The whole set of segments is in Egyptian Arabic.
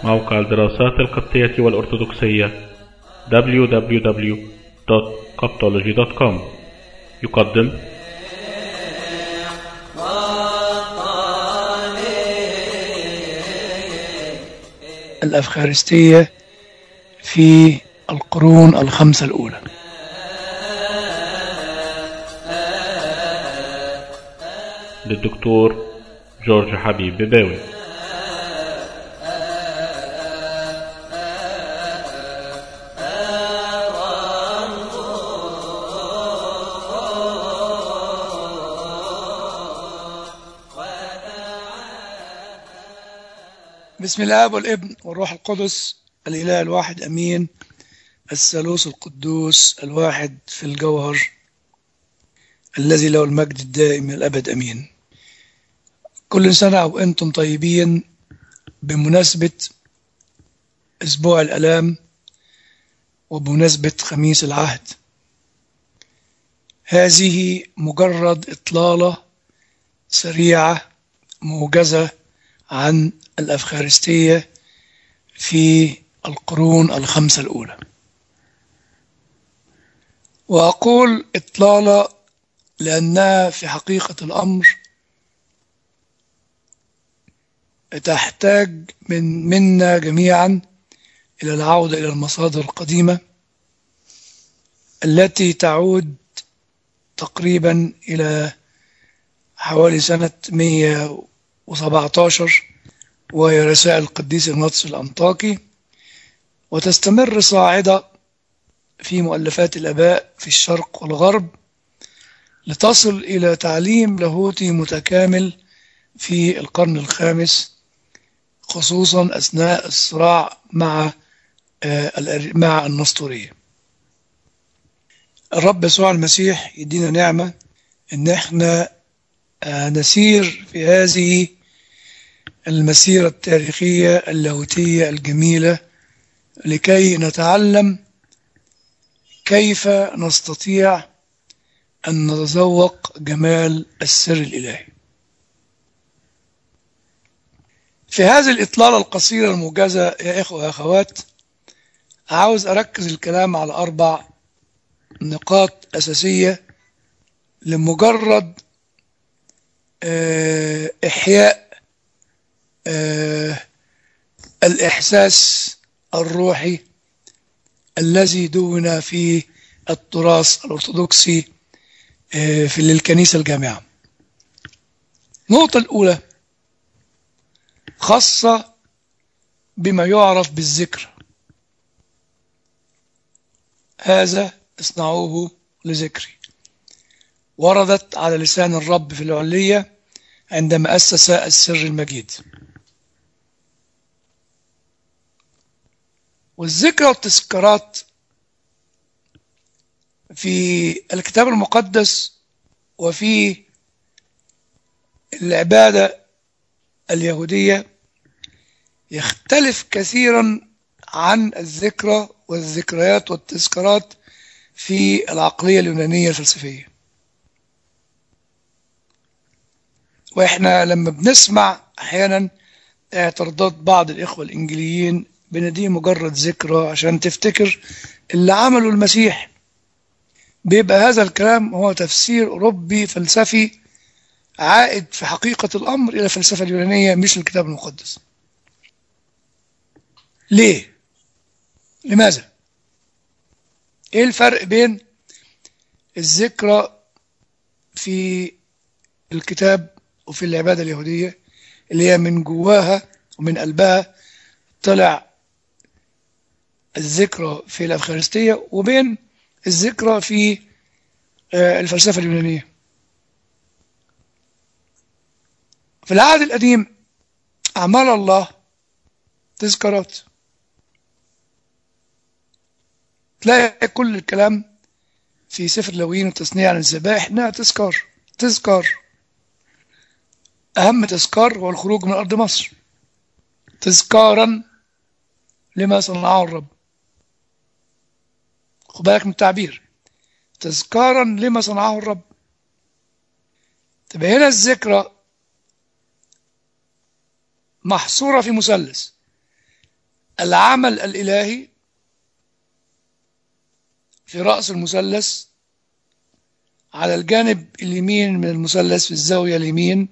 موقع الدراسات القبطية والأرثوذكسية www.coptology.com يقدم الأفخارستية في القرون الخمسة الأولى للدكتور جورج حبيب بباوي بسم الله والابن والروح القدس الإله الواحد أمين الثالوث القدوس الواحد في الجوهر الذي له المجد الدائم من الأبد أمين كل سنة وأنتم طيبين بمناسبة أسبوع الألام وبمناسبة خميس العهد هذه مجرد إطلالة سريعة موجزة عن الأفخارستية في القرون الخمسة الأولى وأقول إطلالة لأنها في حقيقة الأمر تحتاج من منا جميعا إلى العودة إلى المصادر القديمة التي تعود تقريبا إلى حوالي سنة 117 وهي رسائل القديس النطس الأنطاكي وتستمر صاعدة في مؤلفات الآباء في الشرق والغرب لتصل إلى تعليم لاهوتي متكامل في القرن الخامس خصوصا أثناء الصراع مع مع النسطورية الرب يسوع المسيح يدينا نعمة إن احنا نسير في هذه المسيرة التاريخية اللاهوتية الجميلة لكي نتعلم كيف نستطيع أن نتذوق جمال السر الإلهي في هذه الإطلالة القصيرة الموجزة يا إخوة وأخوات عاوز أركز الكلام على أربع نقاط أساسية لمجرد إحياء الإحساس الروحي الذي دون في التراث الأرثوذكسي في الكنيسة الجامعة النقطة الأولى خاصة بما يعرف بالذكر هذا اصنعوه لذكري وردت على لسان الرب في العلية عندما أسس السر المجيد والذكرى والتذكارات في الكتاب المقدس وفي العبادة اليهودية يختلف كثيرا عن الذكرى والذكريات والتذكارات في العقلية اليونانية الفلسفية واحنا لما بنسمع احيانا اعتراضات بعض الاخوة الانجليين بنديه مجرد ذكرى عشان تفتكر اللي عمله المسيح بيبقى هذا الكلام هو تفسير أوروبي فلسفي عائد في حقيقة الأمر إلى الفلسفة اليونانية مش الكتاب المقدس ليه؟ لماذا؟ إيه الفرق بين الذكرى في الكتاب وفي العبادة اليهودية اللي هي من جواها ومن قلبها طلع الذكرى في الأفخارستية وبين الذكرى في الفلسفة اليونانية في العهد القديم أعمال الله تذكارات تلاقي كل الكلام في سفر لوين والتصنيع عن الذبائح انها تذكار تذكار أهم تذكار هو الخروج من أرض مصر تذكارا لما صنعه الرب خد بالك من التعبير تذكارا لما صنعه الرب تبقى هنا الذكرى محصورة في مثلث العمل الإلهي في رأس المثلث على الجانب اليمين من المثلث في الزاوية اليمين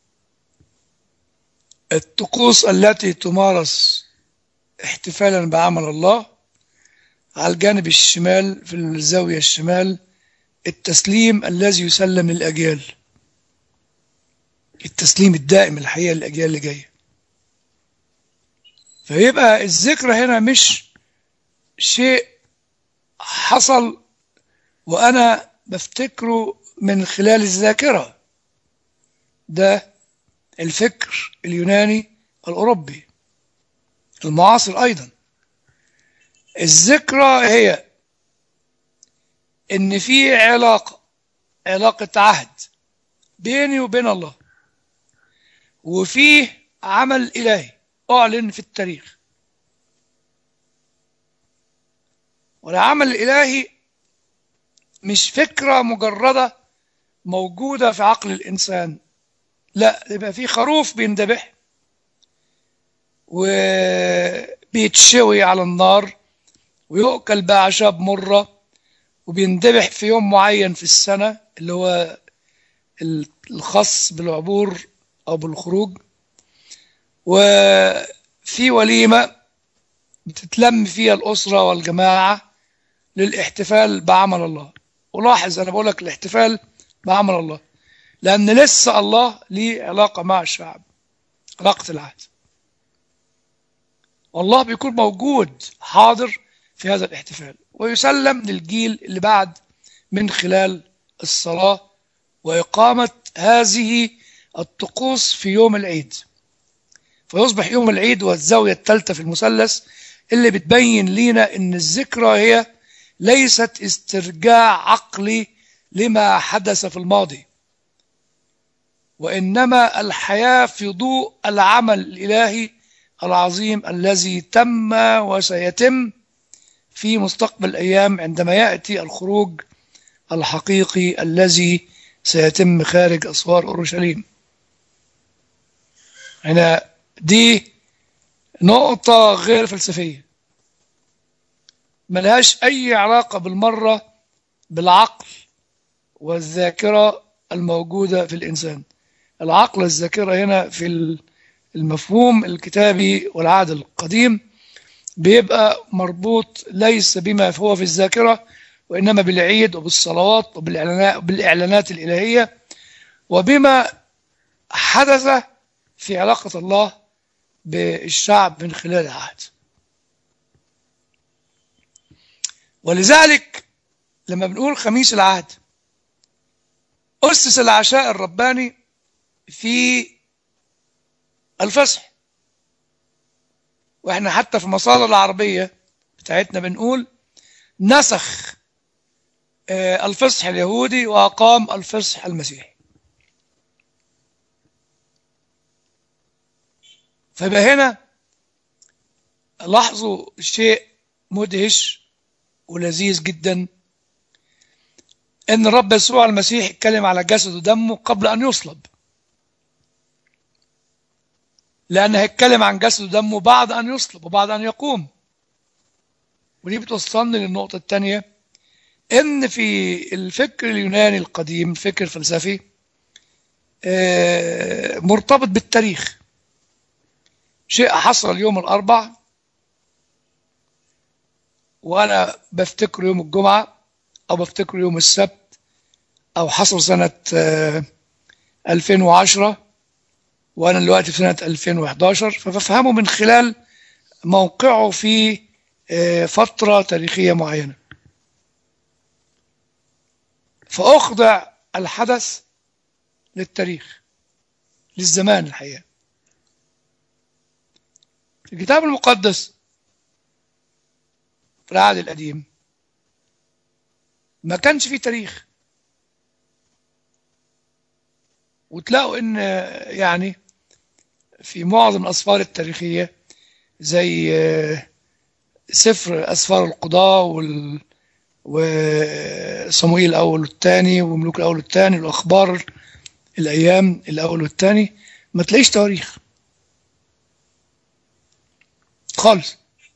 الطقوس التي تمارس احتفالا بعمل الله على الجانب الشمال في الزاوية الشمال التسليم الذي يسلم للأجيال التسليم الدائم الحقيقة للأجيال اللي جاية فيبقى الذكرى هنا مش شيء حصل وأنا بفتكره من خلال الذاكرة ده الفكر اليوناني الأوروبي المعاصر أيضا الذكرى هي إن في علاقة علاقة عهد بيني وبين الله وفيه عمل إلهي أعلن في التاريخ والعمل الإلهي مش فكرة مجردة موجودة في عقل الإنسان لا يبقى في خروف بيندبح وبيتشوي على النار ويؤكل بأعشاب مرة وبيندبح في يوم معين في السنة اللي هو الخاص بالعبور أو بالخروج وفي وليمة بتتلم فيها الأسرة والجماعة للاحتفال بعمل الله ولاحظ أنا بقول لك الاحتفال بعمل الله لأن لسه الله ليه علاقة مع الشعب علاقة العهد والله بيكون موجود حاضر في هذا الاحتفال ويسلم للجيل اللي بعد من خلال الصلاة وإقامة هذه الطقوس في يوم العيد فيصبح يوم العيد والزاوية الثالثة في المثلث اللي بتبين لينا ان الذكرى هي ليست استرجاع عقلي لما حدث في الماضي وإنما الحياة في ضوء العمل الإلهي العظيم الذي تم وسيتم في مستقبل الأيام عندما يأتي الخروج الحقيقي الذي سيتم خارج أسوار أورشليم هنا دي نقطة غير فلسفية ملهاش أي علاقة بالمرة بالعقل والذاكرة الموجودة في الإنسان العقل والذاكرة هنا في المفهوم الكتابي والعهد القديم بيبقى مربوط ليس بما هو في الذاكرة وإنما بالعيد وبالصلوات وبالإعلانات الإلهية وبما حدث في علاقة الله بالشعب من خلال العهد ولذلك لما بنقول خميس العهد أسس العشاء الرباني في الفصح واحنا حتى في مصادر العربية بتاعتنا بنقول نسخ الفصح اليهودي وأقام الفصح المسيحي فيبقى هنا لاحظوا شيء مدهش ولذيذ جدا ان الرب يسوع المسيح اتكلم على جسده ودمه قبل ان يصلب لان هيتكلم عن جسده ودمه بعد ان يصلب وبعد ان يقوم ودي بتوصلني للنقطه الثانيه ان في الفكر اليوناني القديم الفكر الفلسفي مرتبط بالتاريخ شيء حصل يوم الأربع وأنا بفتكر يوم الجمعة أو بفتكر يوم السبت أو حصل سنة 2010 وأنا دلوقتي في سنة 2011 فبفهمه من خلال موقعه في فترة تاريخية معينة فأخضع الحدث للتاريخ للزمان الحقيقة في الكتاب المقدس في العهد القديم ما كانش فيه تاريخ وتلاقوا ان يعني في معظم الاسفار التاريخيه زي سفر اسفار القضاء وال وصموئيل الاول والثاني وملوك الاول والثاني والاخبار الايام الاول والثاني ما تلاقيش تواريخ خالص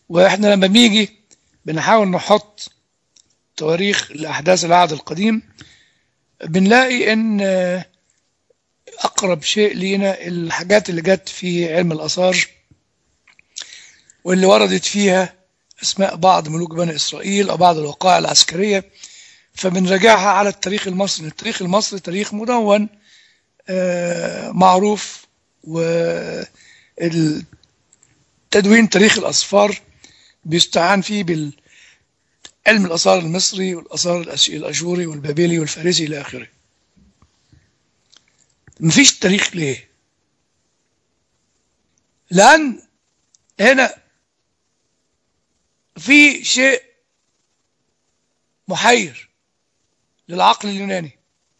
واحنا لما بنيجي بنحاول نحط تواريخ لأحداث العهد القديم بنلاقي ان اقرب شيء لينا الحاجات اللي جت في علم الاثار واللي وردت فيها اسماء بعض ملوك بني اسرائيل او بعض الوقائع العسكريه فبنراجعها على التاريخ المصري التاريخ المصري تاريخ مدون معروف وتدوين تاريخ الاسفار بيستعان فيه بالعلم الاثار المصري والاثار الاشوري والبابلي والفارسي الى اخره مفيش تاريخ ليه لأن هنا في شيء محير للعقل اليوناني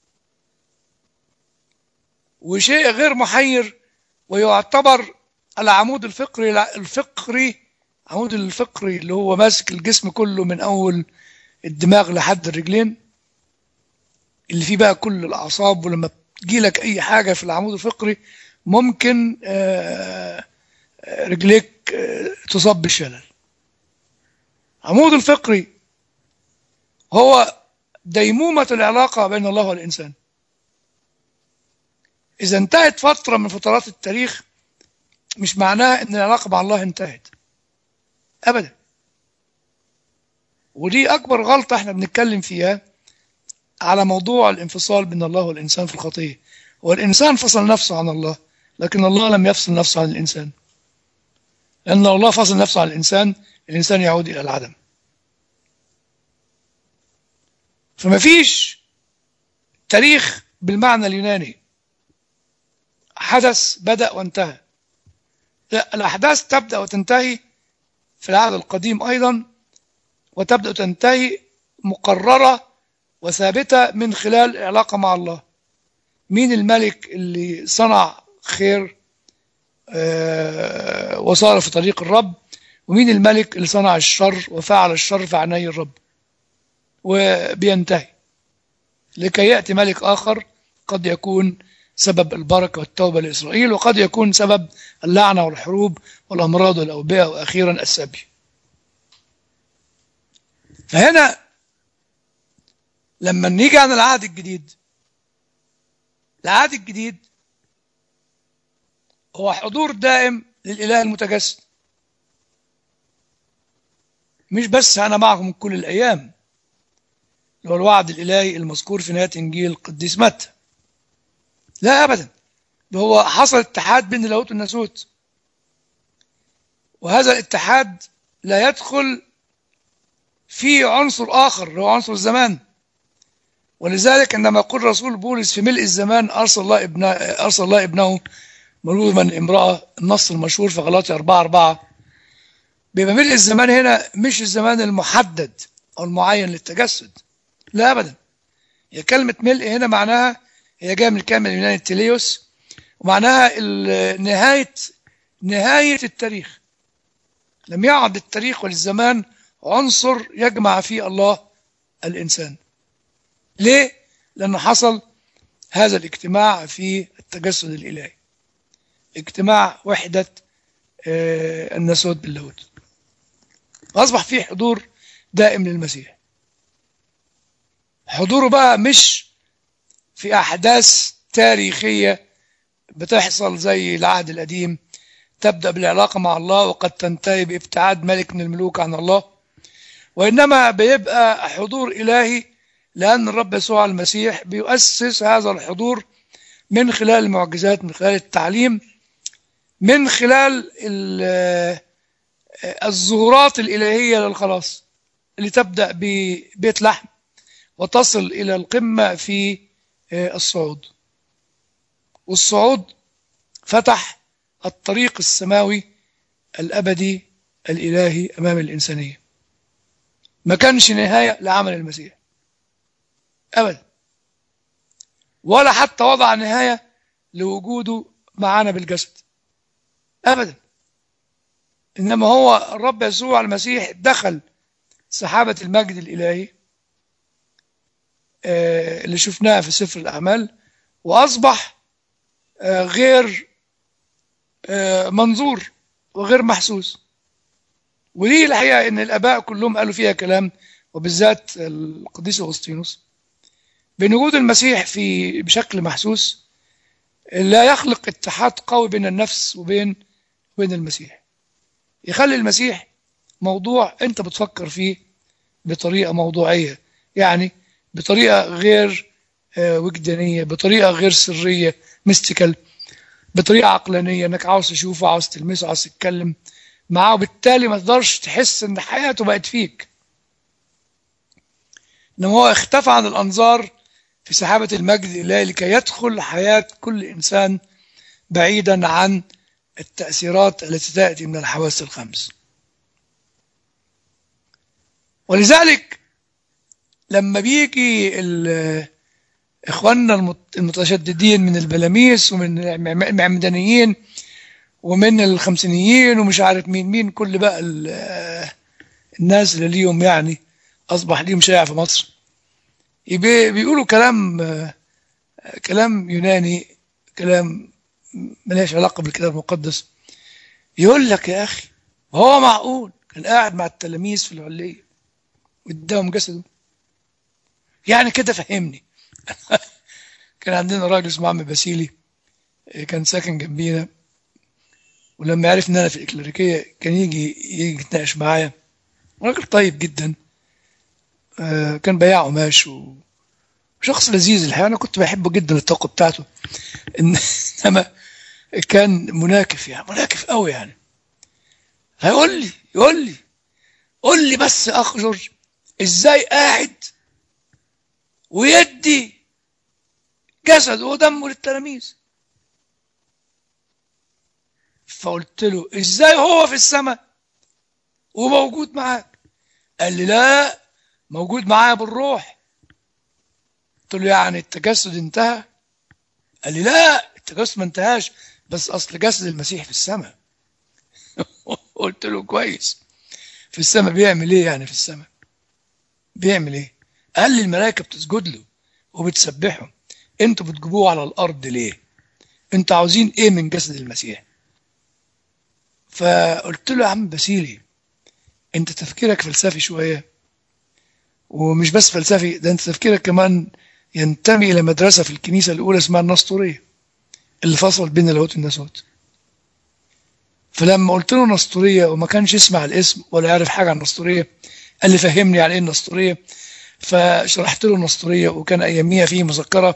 وشيء غير محير ويعتبر العمود الفقري الفقري عمود الفقري اللي هو ماسك الجسم كله من أول الدماغ لحد الرجلين اللي فيه بقى كل الأعصاب ولما تجيلك أي حاجة في العمود الفقري ممكن رجليك تصاب بالشلل عمود الفقري هو ديمومة العلاقة بين الله والإنسان إذا انتهت فترة من فترات التاريخ مش معناها إن العلاقة مع الله انتهت أبدا ودي أكبر غلطة احنا بنتكلم فيها على موضوع الانفصال بين الله والإنسان في الخطية والإنسان فصل نفسه عن الله لكن الله لم يفصل نفسه عن الإنسان لأن الله فصل نفسه عن الإنسان الإنسان يعود إلى العدم فما فيش تاريخ بالمعنى اليوناني حدث بدأ وانتهى لا الأحداث تبدأ وتنتهي في العهد القديم أيضا وتبدأ وتنتهي مقررة وثابتة من خلال علاقة مع الله مين الملك اللي صنع خير آه وصار في طريق الرب ومين الملك اللي صنع الشر وفعل الشر في عيني الرب وبينتهي لكي يأتي ملك آخر قد يكون سبب البركة والتوبة لإسرائيل وقد يكون سبب اللعنة والحروب والأمراض والأوبئة وأخيرا السبي فهنا لما نيجي عن العهد الجديد العهد الجديد هو حضور دائم للإله المتجسد مش بس أنا معكم كل الأيام اللي هو الوعد الإلهي المذكور في نهاية إنجيل القديس متى لا أبدا ده هو حصل اتحاد بين اللاهوت والناسوت وهذا الاتحاد لا يدخل في عنصر آخر اللي هو عنصر الزمان ولذلك عندما يقول رسول بولس في ملء الزمان أرسل الله ابنه أرسل الله ابنه مولود من امرأة النص المشهور في غلاطي 4 4 بيبقى ملء الزمان هنا مش الزمان المحدد أو المعين للتجسد لا أبدا هي كلمة ملء هنا معناها هي جاية من الكلمة اليوناني التليوس ومعناها نهاية نهاية التاريخ لم يعد التاريخ والزمان عنصر يجمع فيه الله الإنسان ليه؟ لأنه حصل هذا الاجتماع في التجسد الإلهي اجتماع وحدة الناسوت باللاهوت أصبح فيه حضور دائم للمسيح حضوره بقى مش في أحداث تاريخية بتحصل زي العهد القديم تبدأ بالعلاقة مع الله وقد تنتهي بابتعاد ملك من الملوك عن الله وإنما بيبقى حضور إلهي لأن الرب يسوع المسيح بيؤسس هذا الحضور من خلال المعجزات من خلال التعليم من خلال الظهورات الإلهية للخلاص اللي تبدأ ببيت لحم وتصل إلى القمة في الصعود والصعود فتح الطريق السماوي الأبدي الإلهي أمام الإنسانية ما كانش نهاية لعمل المسيح أبدا ولا حتى وضع نهاية لوجوده معنا بالجسد أبدا إنما هو الرب يسوع المسيح دخل سحابة المجد الإلهي اللي شفناها في سفر الأعمال وأصبح غير منظور وغير محسوس ودي الحقيقة إن الآباء كلهم قالوا فيها كلام وبالذات القديس أغسطينوس بأن وجود المسيح في بشكل محسوس لا يخلق اتحاد قوي بين النفس وبين وبين المسيح يخلي المسيح موضوع أنت بتفكر فيه بطريقة موضوعية يعني بطريقة غير آه، وجدانية بطريقة غير سرية ميستيكال بطريقة عقلانية انك عاوز تشوفه عاوز تلمسه عاوز تتكلم معاه وبالتالي ما تقدرش تحس ان حياته بقت فيك انما هو اختفى عن الانظار في سحابة المجد الالهي لكي يدخل حياة كل انسان بعيدا عن التأثيرات التي تأتي من الحواس الخمس ولذلك لما بيجي ال- اخواننا المت- المتشددين من البلاميس ومن المعمدانيين ومن الخمسينيين ومش عارف مين مين كل بقى ال- الناس اللي ليهم يعني اصبح ليهم شائع في مصر يبي- بيقولوا كلام آه، كلام يوناني كلام ملهاش علاقه بالكتاب المقدس يقول لك يا اخي هو معقول كان قاعد مع التلاميذ في العليه قدامهم جسده يعني كده فهمني كان عندنا راجل اسمه عم باسيلي إيه، كان ساكن جنبينا ولما عرف ان انا في الإكليريكية كان يجي يجي يتناقش معايا راجل طيب جدا آه، كان بياع قماش و- وشخص لذيذ الحقيقة أنا كنت بحبه جدا الطاقة بتاعته إن- إنما كان مناكف يعني مناكف قوي يعني هيقول لي يقول لي قول لي بس يا أخ جورج إزاي قاعد ويدي جسده ودمه للتلاميذ فقلت له ازاي هو في السماء وموجود معاك قال لي لا موجود معايا بالروح قلت له يعني التجسد انتهى قال لي لا التجسد ما انتهاش بس اصل جسد المسيح في السماء قلت له كويس في السماء بيعمل ايه يعني في السماء بيعمل ايه قال لي الملائكه بتسجد له وبتسبحه انتوا بتجيبوه على الارض ليه انتوا عاوزين ايه من جسد المسيح فقلت له يا عم باسيلي انت تفكيرك فلسفي شويه ومش بس فلسفي ده انت تفكيرك كمان ينتمي الى مدرسه في الكنيسه الاولى اسمها النسطوريه اللي فصلت بين اللاهوت والناسوت فلما قلت له نسطوريه وما كانش يسمع الاسم ولا يعرف حاجه عن النسطوريه قال لي فهمني على ايه النسطوريه فشرحت له النسطوريه وكان اياميها في مذكره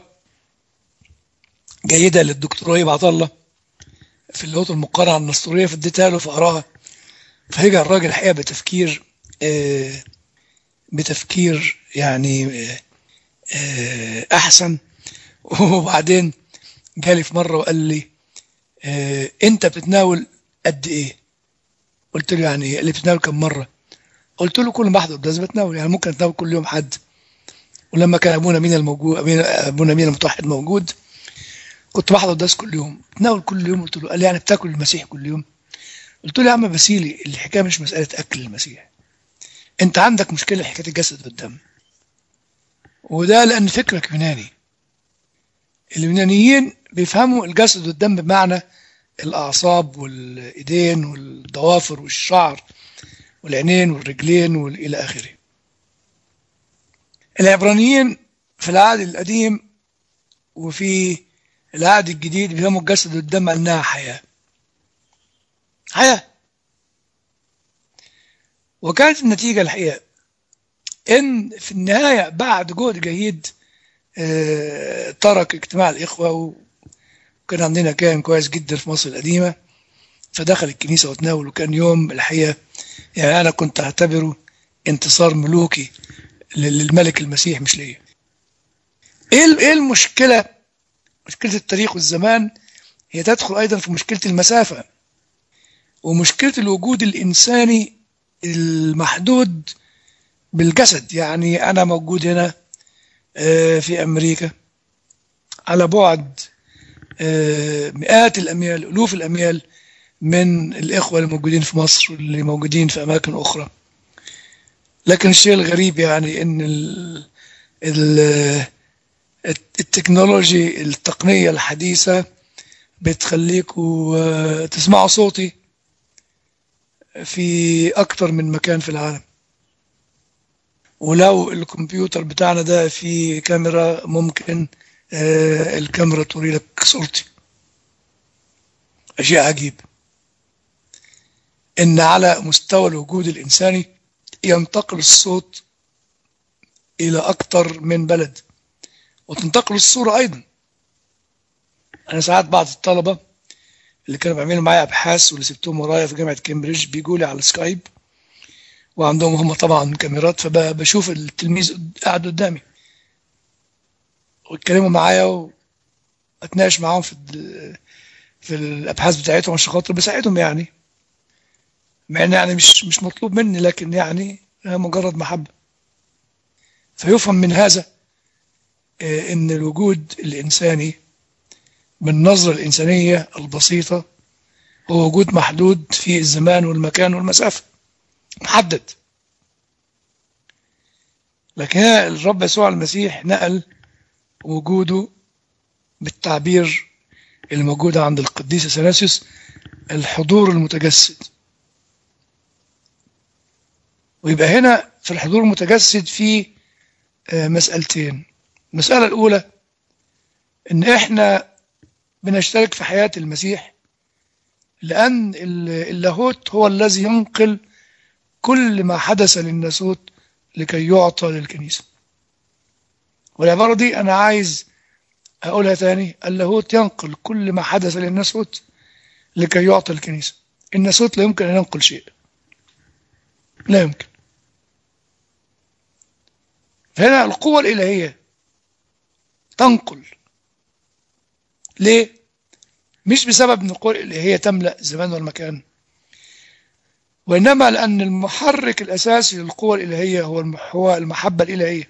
جيده للدكتور وهيب عطله في اللاهوت المقارنه عن النسطوريه فاديتها له فقراها فرجع الراجل الحقيقه بتفكير آه بتفكير يعني آه آه احسن وبعدين جالي في مره وقال لي آه انت بتتناول قد ايه قلت له يعني إيه؟ قال لي بتتناول كم مره قلت له كل ما احضر قداس بتناول يعني ممكن اتناول كل يوم حد ولما كان ابونا مين الموجود ابونا مين المتوحد موجود كنت بحضر قداس كل يوم بتناول كل يوم قلت له قال لي يعني بتاكل المسيح كل يوم قلت له يا عم باسيلي الحكايه مش مساله اكل المسيح انت عندك مشكله حكايه الجسد والدم وده لان فكرك يوناني اليونانيين بيفهموا الجسد والدم بمعنى الاعصاب والايدين والضوافر والشعر والعينين والرجلين والى اخره العبرانيين في العهد القديم وفي العهد الجديد بيفهموا الجسد والدم انها حياه حياه وكانت النتيجه الحقيقه ان في النهايه بعد جهد جيد آه، ترك اجتماع الاخوه وكان عندنا كان كويس جدا في مصر القديمه فدخل الكنيسه وتناول وكان يوم الحقيقه يعني انا كنت اعتبره انتصار ملوكي للملك المسيح مش ليا ايه ايه المشكله مشكله التاريخ والزمان هي تدخل ايضا في مشكله المسافه ومشكله الوجود الانساني المحدود بالجسد يعني انا موجود هنا آه، في امريكا على بعد آه، مئات الاميال الوف الاميال من الاخوه اللي موجودين في مصر واللي موجودين في اماكن اخرى لكن الشيء الغريب يعني ان ال ال التكنولوجي التقنيه الحديثه بتخليكوا آه، تسمعوا صوتي في أكتر من مكان في العالم ولو الكمبيوتر بتاعنا ده فيه كاميرا ممكن آه، الكاميرا توري لك صورتي أشياء عجيب إن على مستوى الوجود الإنساني ينتقل الصوت إلى أكتر من بلد وتنتقل الصورة أيضا أنا ساعات بعض الطلبة اللي كانوا بيعملوا معايا أبحاث واللي سبتهم ورايا في جامعة كامبريدج بيجوا لي على سكايب وعندهم هم طبعا كاميرات فبشوف التلميذ قاعد قدامي ويتكلموا معايا واتناقش معاهم في ال- في الابحاث بتاعتهم عشان خاطر بساعدهم يعني مع ان يعني مش مش مطلوب مني لكن يعني مجرد محبه فيفهم من هذا آه، ان الوجود الانساني بالنظره الانسانيه البسيطه هو وجود محدود في الزمان والمكان والمسافه محدد لكن هنا الرب يسوع المسيح نقل وجوده بالتعبير الموجود عند القديس اثناسيوس الحضور المتجسد ويبقى هنا في الحضور المتجسد في آه، مسألتين المسألة الأولى إن إحنا بنشترك في حياة المسيح لأن ال- اللاهوت هو الذي ينقل كل ما حدث للناسوت لكي يعطى للكنيسة والعبارة دي أنا عايز أقولها تاني اللاهوت ينقل كل ما حدث للناسوت لكي يعطى الكنيسة الناسوت لا يمكن أن ينقل شيء لا يمكن فهنا القوة الإلهية تنقل ليه؟ مش بسبب أن القوة الإلهية تملأ الزمان والمكان وإنما لأن المحرك الأساسي للقوة الإلهية هو المح- هو المحبة الإلهية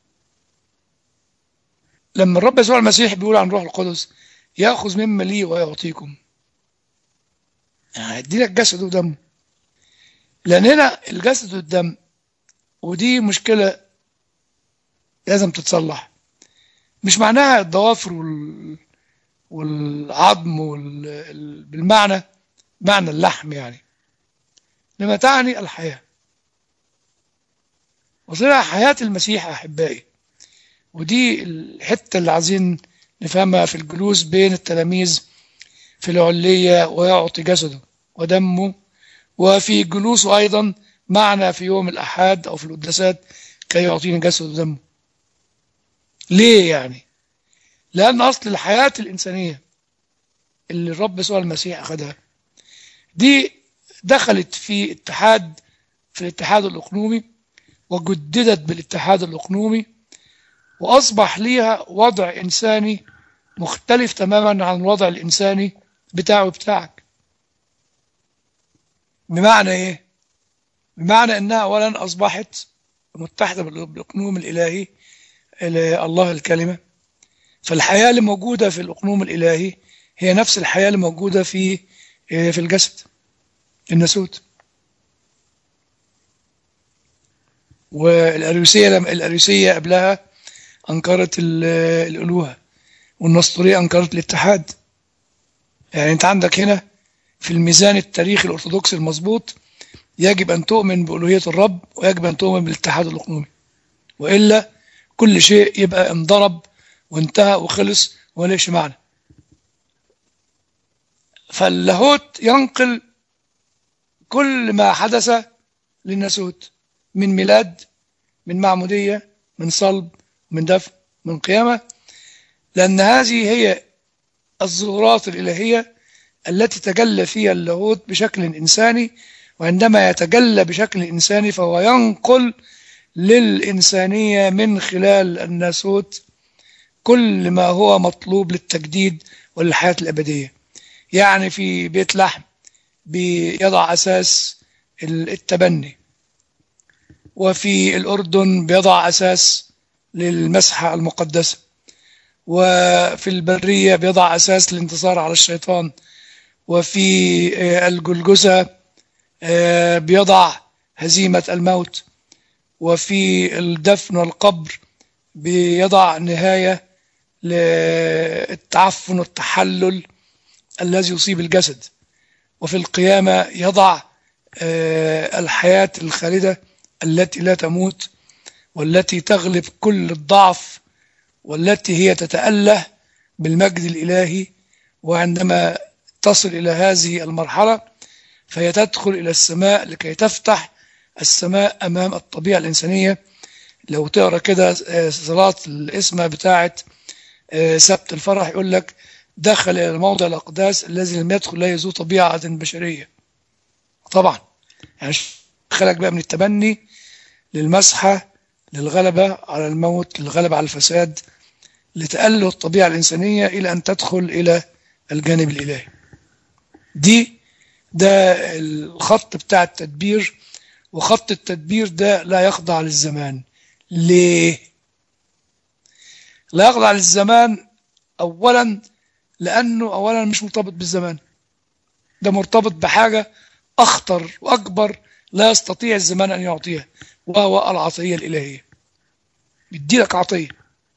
لما الرب يسوع المسيح بيقول عن روح القدس يأخذ مما لي ويعطيكم يعني هيدي لك جسد ودم لأن هنا الجسد والدم ودي مشكلة لازم تتصلح مش معناها الضوافر وال... والعظم وال... ال- بالمعنى معنى اللحم يعني لما تعني الحياة وصلها حياة المسيح أحبائي ودي الحتة اللي عايزين نفهمها في الجلوس بين التلاميذ في العلية ويعطي جسده ودمه وفي جلوسه أيضا معنا في يوم الأحد أو في القداسات كي يعطينا جسده ودمه ليه يعني لأن أصل الحياة الإنسانية اللي الرب يسوع المسيح أخذها دي دخلت في اتحاد في الاتحاد الإقنومي وجددت بالاتحاد الإقنومي وأصبح ليها وضع إنساني مختلف تماما عن الوضع الإنساني بتاعه بتاعك بمعنى إيه؟ بمعنى أنها أولا أصبحت متحدة بالإقنوم الإلهي إلى الله الكلمة فالحياة اللي موجودة في الإقنوم الإلهي هي نفس الحياة اللي موجودة في في الجسد الناسوت والأريوسية لم الأريوسية قبلها أنكرت ال- الألوهة والنسطورية أنكرت الاتحاد يعني أنت عندك هنا في الميزان التاريخي الأرثوذكسي المظبوط يجب أن تؤمن بألوهية الرب ويجب أن تؤمن بالاتحاد الإقنومي وإلا كل شيء يبقى انضرب وانتهى وخلص وليش معنى فاللاهوت ينقل كل ما حدث للناسوت من ميلاد من معمودية من صلب من دفن من قيامة لأن هذه هي الظهورات الإلهية التي تجلى فيها اللاهوت بشكل إنساني وعندما يتجلى بشكل إنساني فهو ينقل للإنسانية من خلال الناسوت كل ما هو مطلوب للتجديد وللحياة الأبدية يعني في بيت لحم بيضع أساس التبني وفي الأردن بيضع أساس للمسحة المقدسة وفي البرية بيضع أساس للانتصار على الشيطان وفي آه، الجلجسة آه، بيضع هزيمة الموت وفي الدفن والقبر بيضع نهاية للتعفن والتحلل الذي يصيب الجسد وفي القيامة يضع آه، الحياة الخالدة التي لا تموت والتي تغلب كل الضعف والتي هي تتأله بالمجد الإلهي وعندما تصل إلى هذه المرحلة فهي تدخل إلى السماء لكي تفتح السماء أمام الطبيعة الإنسانية لو تقرأ كده آه، صلاة الاسمة بتاعة آه، سبت الفرح يقول لك دخل إلى الموضع الأقداس الذي لم يدخل لا ذو طبيعة بشرية طبعا يعني خلق بقى من التبني للمسحة للغلبة على الموت للغلبة على الفساد لتأله الطبيعة الإنسانية إلى أن تدخل إلى الجانب الإلهي دي ده الخط بتاع التدبير وخط التدبير ده لا يخضع للزمان ليه لا يخضع للزمان أولا لأنه أولا مش مرتبط بالزمان ده مرتبط بحاجة أخطر وأكبر لا يستطيع الزمان أن يعطيها وهو العطية الإلهية بيدي لك عطية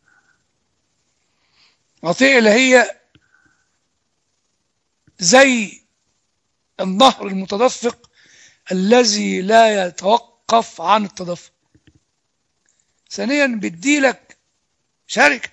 عطية إلهية زي النهر المتدفق الذي لا يتوقف عن التدفق ثانيا بيدي لك شركة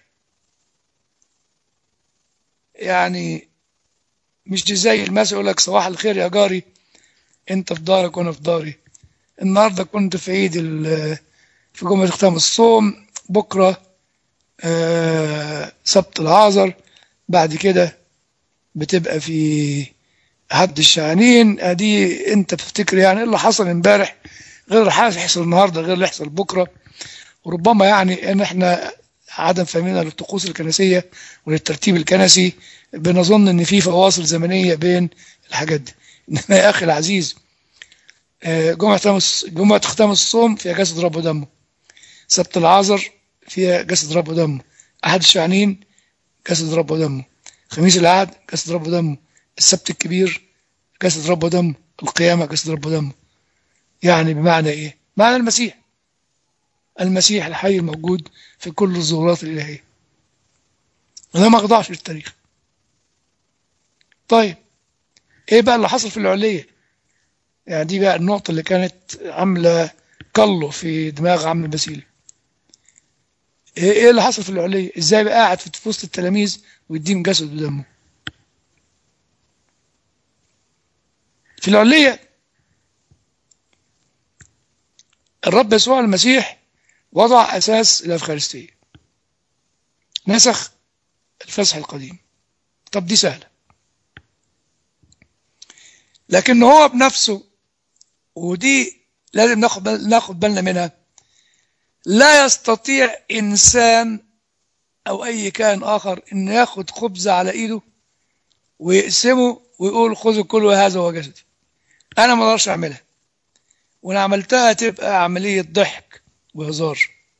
يعني مش دي زي المثل يقول لك صباح الخير يا جاري انت في دارك وانا في داري النهارده كنت في عيد ال- في جمعة ختام الصوم بكرة آه، سبت العازر بعد كده بتبقى في حد الشعانين ادي انت بتفتكر يعني ايه اللي حصل امبارح غير اللي هيحصل النهارده غير اللي يحصل بكره وربما يعني ان احنا عدم فهمنا للطقوس الكنسيه وللترتيب الكنسي بنظن ان في فواصل زمنيه بين الحاجات دي انما يا اخي العزيز آه، جمعه ختام الص- جمعه ختام الصوم فيها جسد رب ودمه سبت العازر فيها جسد رب ودمه احد الشعانين جسد رب ودمه خميس العهد جسد رب ودمه السبت الكبير جسد رب ودمه القيامة جسد رب ودمه يعني بمعنى ايه معنى المسيح المسيح الحي الموجود في كل الظهورات الإلهية وده ما خضعش للتاريخ طيب ايه بقى اللي حصل في العلية يعني دي بقى النقطة اللي كانت عاملة كله في دماغ عم البسيلي ايه إيه اللي حصل في العلية ازاي بقى قاعد في وسط التلاميذ ويديهم جسد ودمه في العلية الرب يسوع المسيح وضع أساس الأفخارستية نسخ الفسح القديم طب دي سهلة لكن هو بنفسه ودي لازم ناخد بال- ناخد بالنا منها لا يستطيع إنسان أو أي كائن آخر إن ياخد خبز على إيده ويقسمه ويقول خذوا كلوا هذا هو جسدي أنا ما أقدرش أعملها وأنا عملتها تبقى عملية ضحك وهزار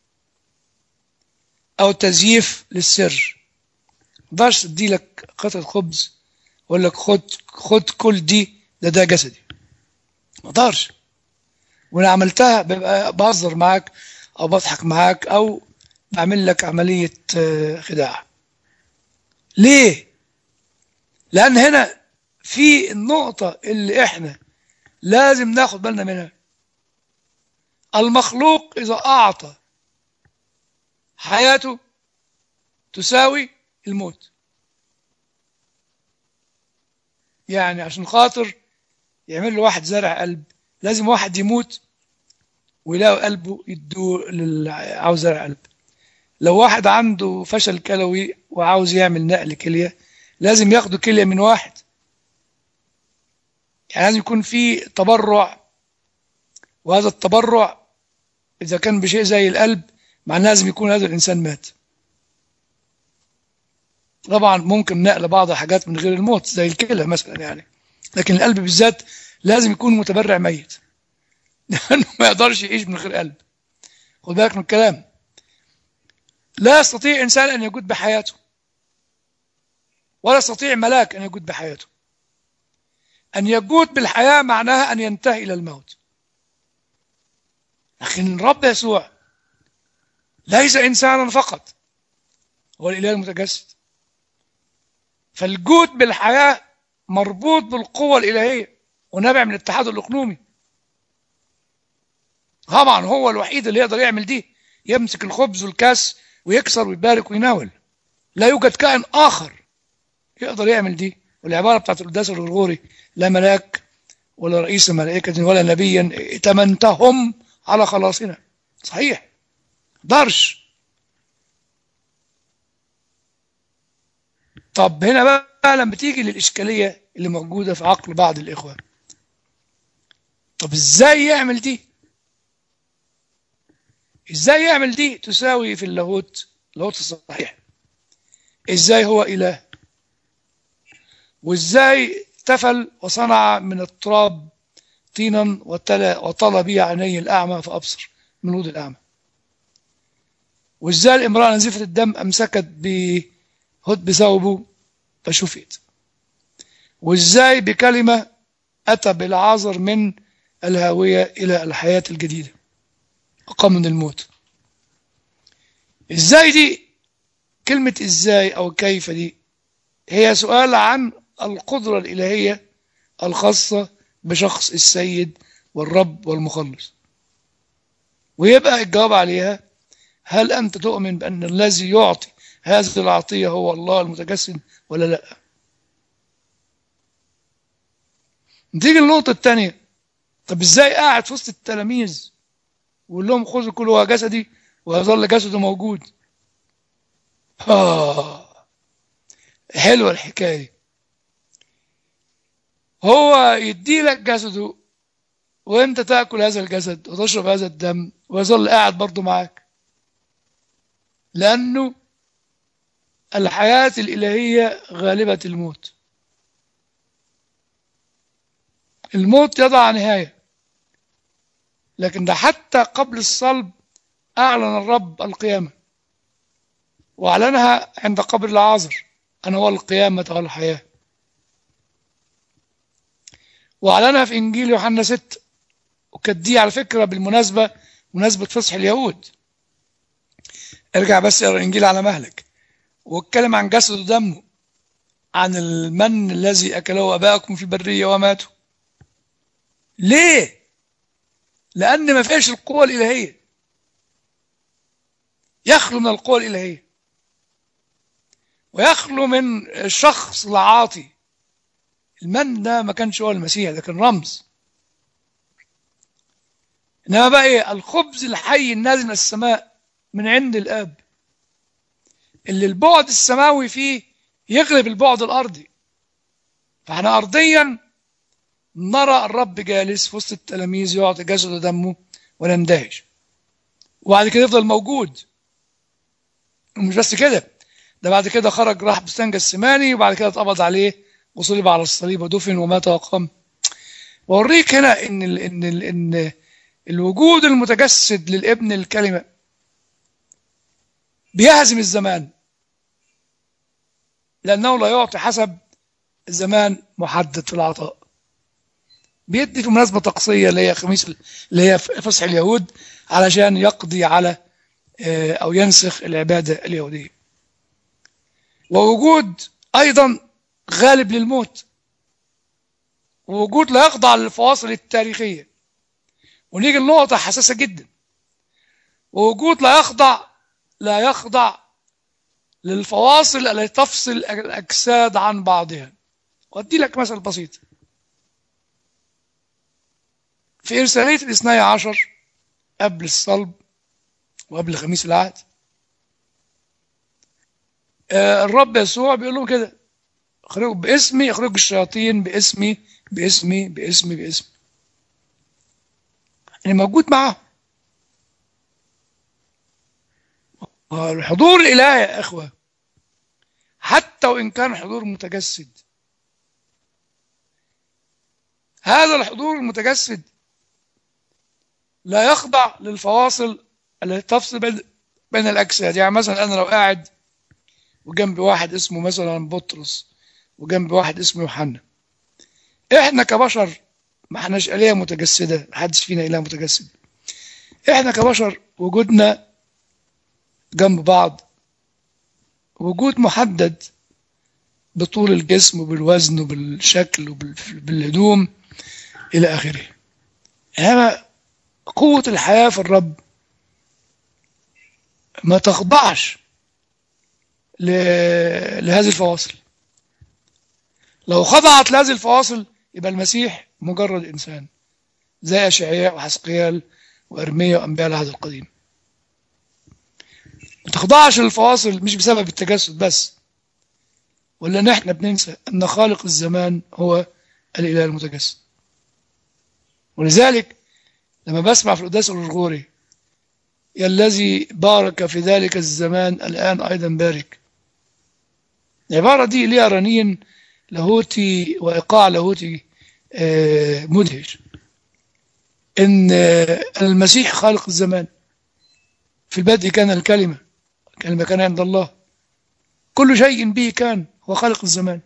أو تزييف للسر ما أقدرش أدي لك قطعة خبز وأقول لك خد خد كل دي ده ده جسدي ما أقدرش وأنا عملتها ببقى بهزر معاك أو بضحك معاك أو بعمل لك عملية آه، خداع ليه؟ لأن هنا في النقطة اللي إحنا لازم ناخد بالنا منها المخلوق إذا أعطى حياته تساوي الموت يعني عشان خاطر يعمل له واحد زرع قلب لازم واحد يموت ويلاقوا قلبه يدوه للي عاوز زرع قلب لو واحد عنده فشل كلوي وعاوز يعمل نقل كلية لازم ياخدوا كلية من واحد يعني لازم يكون في تبرع وهذا التبرع إذا كان بشيء زي القلب معناه لازم يكون هذا الإنسان مات طبعا ممكن نقل بعض الحاجات من غير الموت زي الكلى مثلا يعني لكن القلب بالذات لازم يكون متبرع ميت لأنه ما يقدرش يعيش من غير قلب خد بالك من الكلام لا يستطيع إنسان أن يجود بحياته ولا يستطيع ملاك أن يجود بحياته أن يجود بالحياة معناها أن ينتهي إلى الموت لكن الرب يسوع ليس إنسانا فقط هو الإله المتجسد فالجود بالحياة مربوط بالقوة الإلهية ونابع من الاتحاد الإقلومي طبعا هو الوحيد اللي يقدر يعمل دي يمسك الخبز والكاس ويكسر ويبارك ويناول لا يوجد كائن آخر يقدر يعمل دي والعبارة بتاعت القداس الغرغوري لا ملاك ولا رئيس ملائكة ولا نبيا ائتمنتهم على خلاصنا صحيح قدرش طب هنا بقى لما تيجي للإشكالية اللي موجودة في عقل بعض الإخوة طب إزاي يعمل دي إزاي يعمل دي تساوي في اللاهوت اللاهوت الصحيح إزاي هو إله وإزاي تفل وصنع من التراب طينا وطل, وطل به عيني الأعمى فأبصر من ود الأعمى وإزاي الامرأة نزيفة الدم أمسكت بهد بثوبه فشفيت وإزاي بكلمة أتى بالعازر من الهاوية إلى الحياة الجديدة أقام من الموت إزاي دي كلمة إزاي أو كيف دي هي سؤال عن القدرة الإلهية الخاصة بشخص السيد والرب والمخلص ويبقى الجواب عليها هل أنت تؤمن بأن الذي يعطي هذه العطية هو الله المتجسد ولا لا نتيجي النقطة الثانية طب ازاي قاعد في وسط التلاميذ ويقول لهم خذوا كلوا جسدي ويظل جسده موجود آه حلوة الحكاية دي هو يدي لك جسده وانت تاكل هذا الجسد وتشرب هذا الدم ويظل قاعد برضه معاك لانه الحياة الإلهية غالبة الموت الموت يضع نهاية لكن ده حتى قبل الصلب أعلن الرب القيامة وأعلنها عند قبر العازر أنا هو القيامة والحياة وأعلنها في إنجيل يوحنا 6 وكانت دي على فكرة بالمناسبة مناسبة فصح اليهود ارجع بس اقرا الإنجيل على مهلك واتكلم عن جسد ودمه عن المن الذي أكله أباءكم في البرية وماتوا ليه؟ لأن ما فيش القوة الإلهية يخلو من القوة الإلهية ويخلو من الشخص العاطي المن ده ما كانش هو المسيح ده كان رمز انما بقى ايه الخبز الحي النازل من السماء من عند الاب اللي البعد السماوي فيه يغلب البعد الارضي فاحنا ارضيا نرى الرب جالس في وسط التلاميذ يعطي جسده ودمه ونندهش وبعد كده يفضل موجود ومش بس كده ده بعد كده خرج راح بستان جسماني وبعد كده اتقبض عليه وصلب على الصليب ودفن ومات وقام بوريك هنا ان ال ان ال ان الوجود المتجسد للابن الكلمه بيهزم الزمان لانه لا يعطي حسب الزمان محدد في العطاء بيدي في مناسبه طقسيه اللي هي خميس اللي هي فصح اليهود علشان يقضي على او ينسخ العباده اليهوديه ووجود ايضا غالب للموت ووجود لا يخضع للفواصل التاريخية ونيجي لنقطة حساسة جدا ووجود لا يخضع لا يخضع للفواصل التي تفصل الأجساد عن بعضها وأدي لك مثل بسيط في إرسالية الاثني عشر قبل الصلب وقبل خميس العهد الرب يسوع بيقول لهم كده اخرجوا باسمي اخرجوا الشياطين باسمي باسمي باسمي باسمي يعني موجود معاهم الحضور الالهي يا اخوه حتى وان كان حضور متجسد هذا الحضور المتجسد لا يخضع للفواصل التي تفصل بين الاجساد يعني مثلا انا لو قاعد وجنبي واحد اسمه مثلا بطرس وجنب واحد اسمه يوحنا احنا كبشر ما احناش آلهة متجسدة محدش فينا إله متجسد احنا كبشر وجودنا جنب بعض وجود محدد بطول الجسم وبالوزن وبالشكل وبالهدوم إلى آخره إنما قوة الحياة في الرب ما تخضعش ل... لهذه الفواصل لو خضعت لهذه الفواصل يبقى المسيح مجرد إنسان زي أشعياء وحسقيال وإرميا وأنبياء العهد القديم ما تخضعش للفواصل مش بسبب التجسد بس ولا نحن بننسى أن خالق الزمان هو الإله المتجسد ولذلك لما بسمع في القداس الغرغوري يا الذي بارك في ذلك الزمان الآن أيضا بارك العبارة دي ليها رنين لاهوتي وإيقاع لاهوتي آه، مدهش إن آه، المسيح خالق الزمان في البدء كان الكلمة الكلمة كان عند الله كل شيء به كان هو خالق الزمان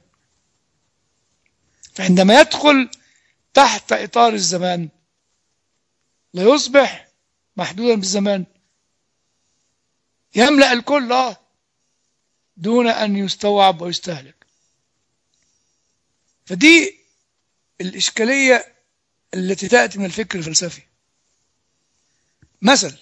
فعندما يدخل تحت إطار الزمان لا يصبح محدودا بالزمان يملأ الكل آه دون أن يستوعب ويستهلك فدي الإشكالية التي تأتي من الفكر الفلسفي مثل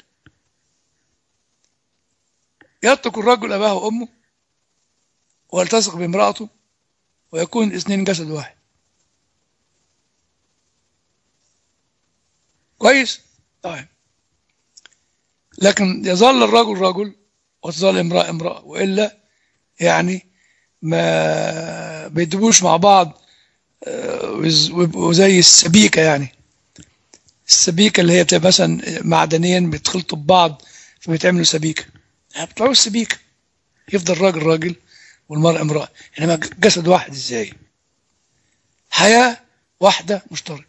يترك الرجل أباه وأمه ويلتصق بامرأته ويكون الاثنين جسد واحد كويس طيب لكن يظل الرجل رجل وتظل امرأة امرأة وإلا يعني ما بيدبوش مع بعض آه، ويز- ويبقوا زي السبيكة يعني السبيكة اللي هي بتبقى مثلا معدنين بيتخلطوا ببعض فبيتعملوا سبيكة يعني بيطلعوا السبيكة يفضل راجل راجل والمرأة امرأة إنما جسد واحد إزاي حياة واحدة مشتركة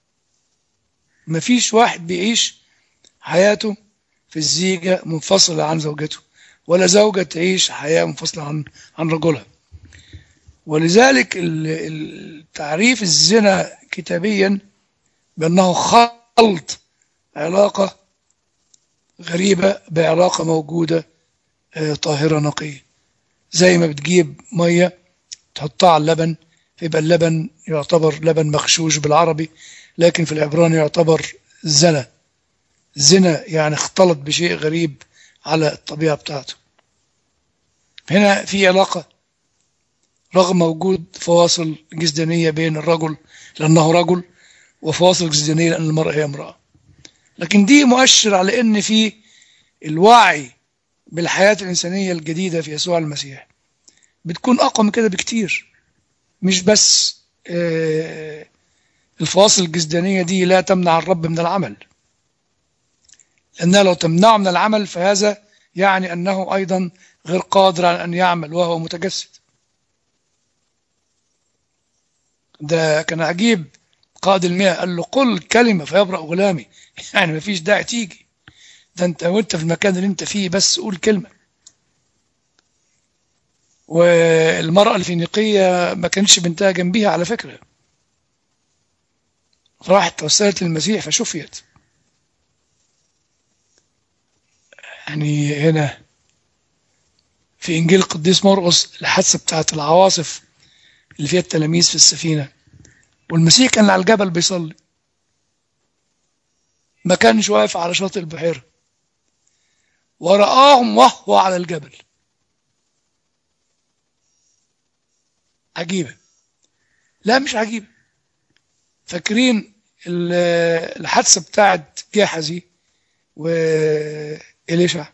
مفيش واحد بيعيش حياته في الزيجة منفصلة عن زوجته ولا زوجة تعيش حياة منفصلة عن عن رجلها ولذلك ال- ال- تعريف الزنا كتابيا بأنه خلط علاقة غريبة بعلاقة موجودة آه، طاهرة نقية زي ما بتجيب مية تحطها على اللبن يبقى اللبن يعتبر لبن مغشوش بالعربي لكن في العبراني يعتبر زنا زنا يعني اختلط بشيء غريب على الطبيعة بتاعته هنا في علاقة رغم وجود فواصل جسدانية بين الرجل لأنه رجل وفواصل جسدانية لأن المرأة هي امرأة لكن دي مؤشر على أن في الوعي بالحياة الإنسانية الجديدة في يسوع المسيح بتكون أقوى من كده بكتير مش بس آه، الفواصل الجسدانية دي لا تمنع الرب من العمل لأنها لو تمنعه من العمل فهذا يعني أنه أيضا غير قادر على أن يعمل وهو متجسد ده كان عجيب قائد المئة قال له قل كلمة فيبرأ غلامي يعني مفيش داعي تيجي ده انت وانت في المكان اللي انت فيه بس قول كلمة والمرأة الفينيقية ما كانش بنتها جنبيها على فكرة راحت توسلت للمسيح فشفيت يعني هنا في إنجيل القديس مرقس الحادثة بتاعت العواصف اللي فيها التلاميذ في السفينة والمسيح كان على الجبل بيصلي ما كانش واقف على شاطئ البحيرة ورآهم وهو على الجبل عجيبة لا مش عجيبة فاكرين ال- الحادثة بتاعت جحزي وإليشع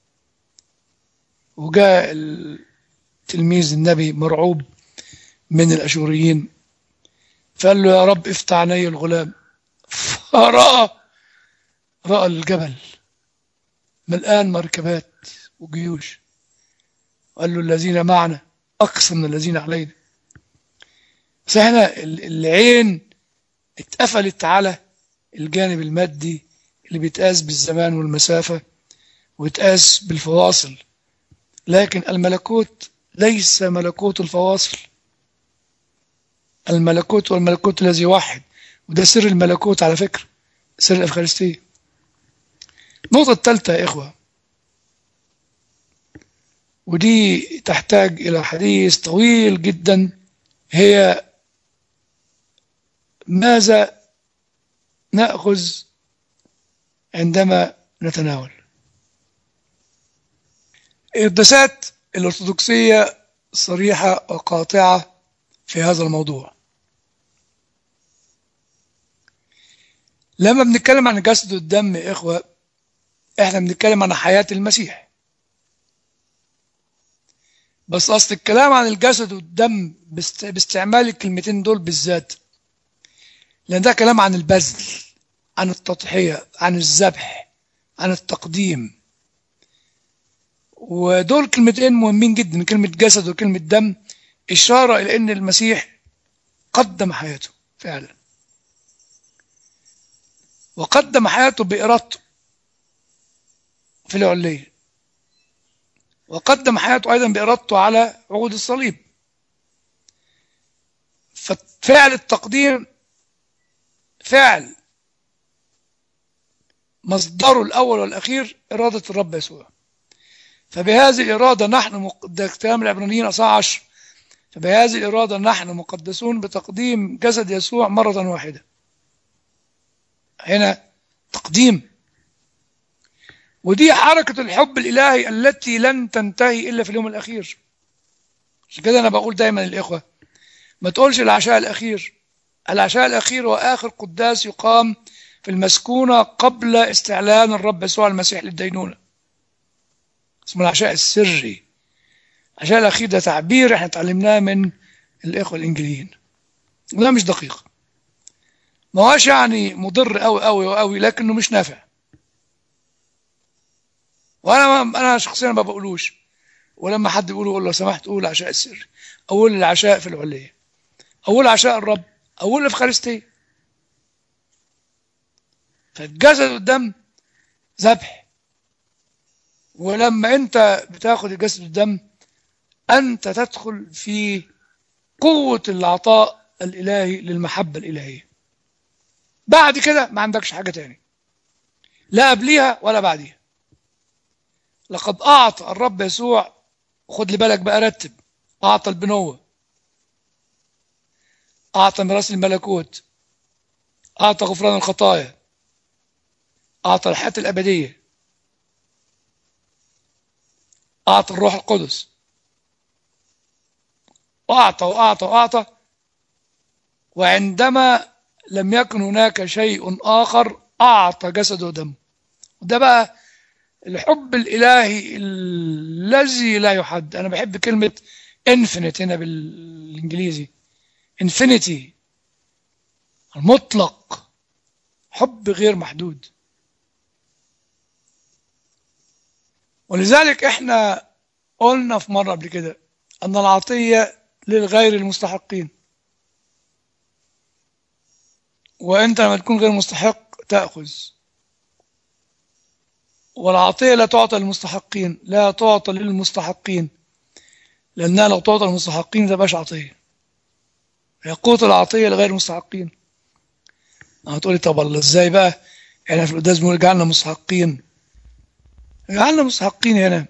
وجاء التلميذ النبي مرعوب من الأشوريين فقال له يا رب افتح عيني الغلام فرأى رأى الجبل ملآن مركبات وجيوش قال له الذين معنا أقصى من الذين علينا بس احنا ال- العين اتقفلت على الجانب المادي اللي بيتقاس بالزمان والمسافة ويتقاس بالفواصل لكن الملكوت ليس ملكوت الفواصل الملكوت والملكوت الذي واحد وده سر الملكوت على فكرة سر الأفخارستية النقطة الثالثة يا إخوة ودي تحتاج إلى حديث طويل جدا هي ماذا نأخذ عندما نتناول القداسات الأرثوذكسية صريحة وقاطعة في هذا الموضوع لما بنتكلم عن جسد الدم يا إخوة إحنا بنتكلم عن حياة المسيح بس أصل الكلام عن الجسد والدم باست- باستعمال الكلمتين دول بالذات لأن ده كلام عن البذل عن التضحية عن الذبح عن التقديم ودول كلمتين مهمين جدا كلمة جسد وكلمة دم إشارة إلى أن المسيح قدم حياته فعلا وقدم حياته بإرادته في العلية وقدم حياته أيضا بإرادته على عود الصليب ففعل التقديم فعل مصدره الأول والأخير إرادة الرب يسوع فبهذه الإرادة نحن مق... ده كلام العبرانيين أصحاح 10 فبهذه الإرادة نحن مقدسون بتقديم جسد يسوع مرة واحدة هنا تقديم ودي حركة الحب الإلهي التي لن تنتهي إلا في اليوم الأخير عشان كده أنا بقول دايما للإخوة ما تقولش العشاء الأخير العشاء الأخير هو آخر قداس يقام في المسكونة قبل استعلان الرب يسوع المسيح للدينونة اسمه العشاء السري العشاء الأخير ده تعبير احنا اتعلمناه من الإخوة الإنجليين وده مش دقيق ما هوش يعني مضر قوي قوي قوي لكنه مش نافع وانا انا شخصيا ما بقولوش ولما حد يقول اقول له لو سمحت قول العشاء السري اقول العشاء في العليه اقول عشاء الرب اقول الافخارستيه فالجسد والدم ذبح ولما انت بتاخد الجسد والدم انت تدخل في قوه العطاء الالهي للمحبه الالهيه بعد كده ما عندكش حاجه تاني لا قبليها ولا بعديها لقد أعطى الرب يسوع خد لي بالك بقى رتب أعطى البنوة أعطى ميراث الملكوت أعطى غفران الخطايا أعطى الحياة الأبدية أعطى الروح القدس وأعطى وأعطى وأعطى وعندما لم يكن هناك شيء آخر أعطى جسده ودمه وده بقى الحب الإلهي الذي لا يحد أنا بحب كلمة infinite هنا بالإنجليزي infinity المطلق حب غير محدود ولذلك احنا قلنا في مرة قبل كده أن العطية للغير المستحقين وأنت لما تكون غير مستحق تأخذ والعطية لا تعطى للمستحقين لا تعطى للمستحقين لأنها لو تعطى للمستحقين ما تبقاش عطية هي قوة العطية لغير المستحقين هتقولي طب الله ازاي بقى احنا في القداس بنقول اجعلنا مستحقين اجعلنا مستحقين هنا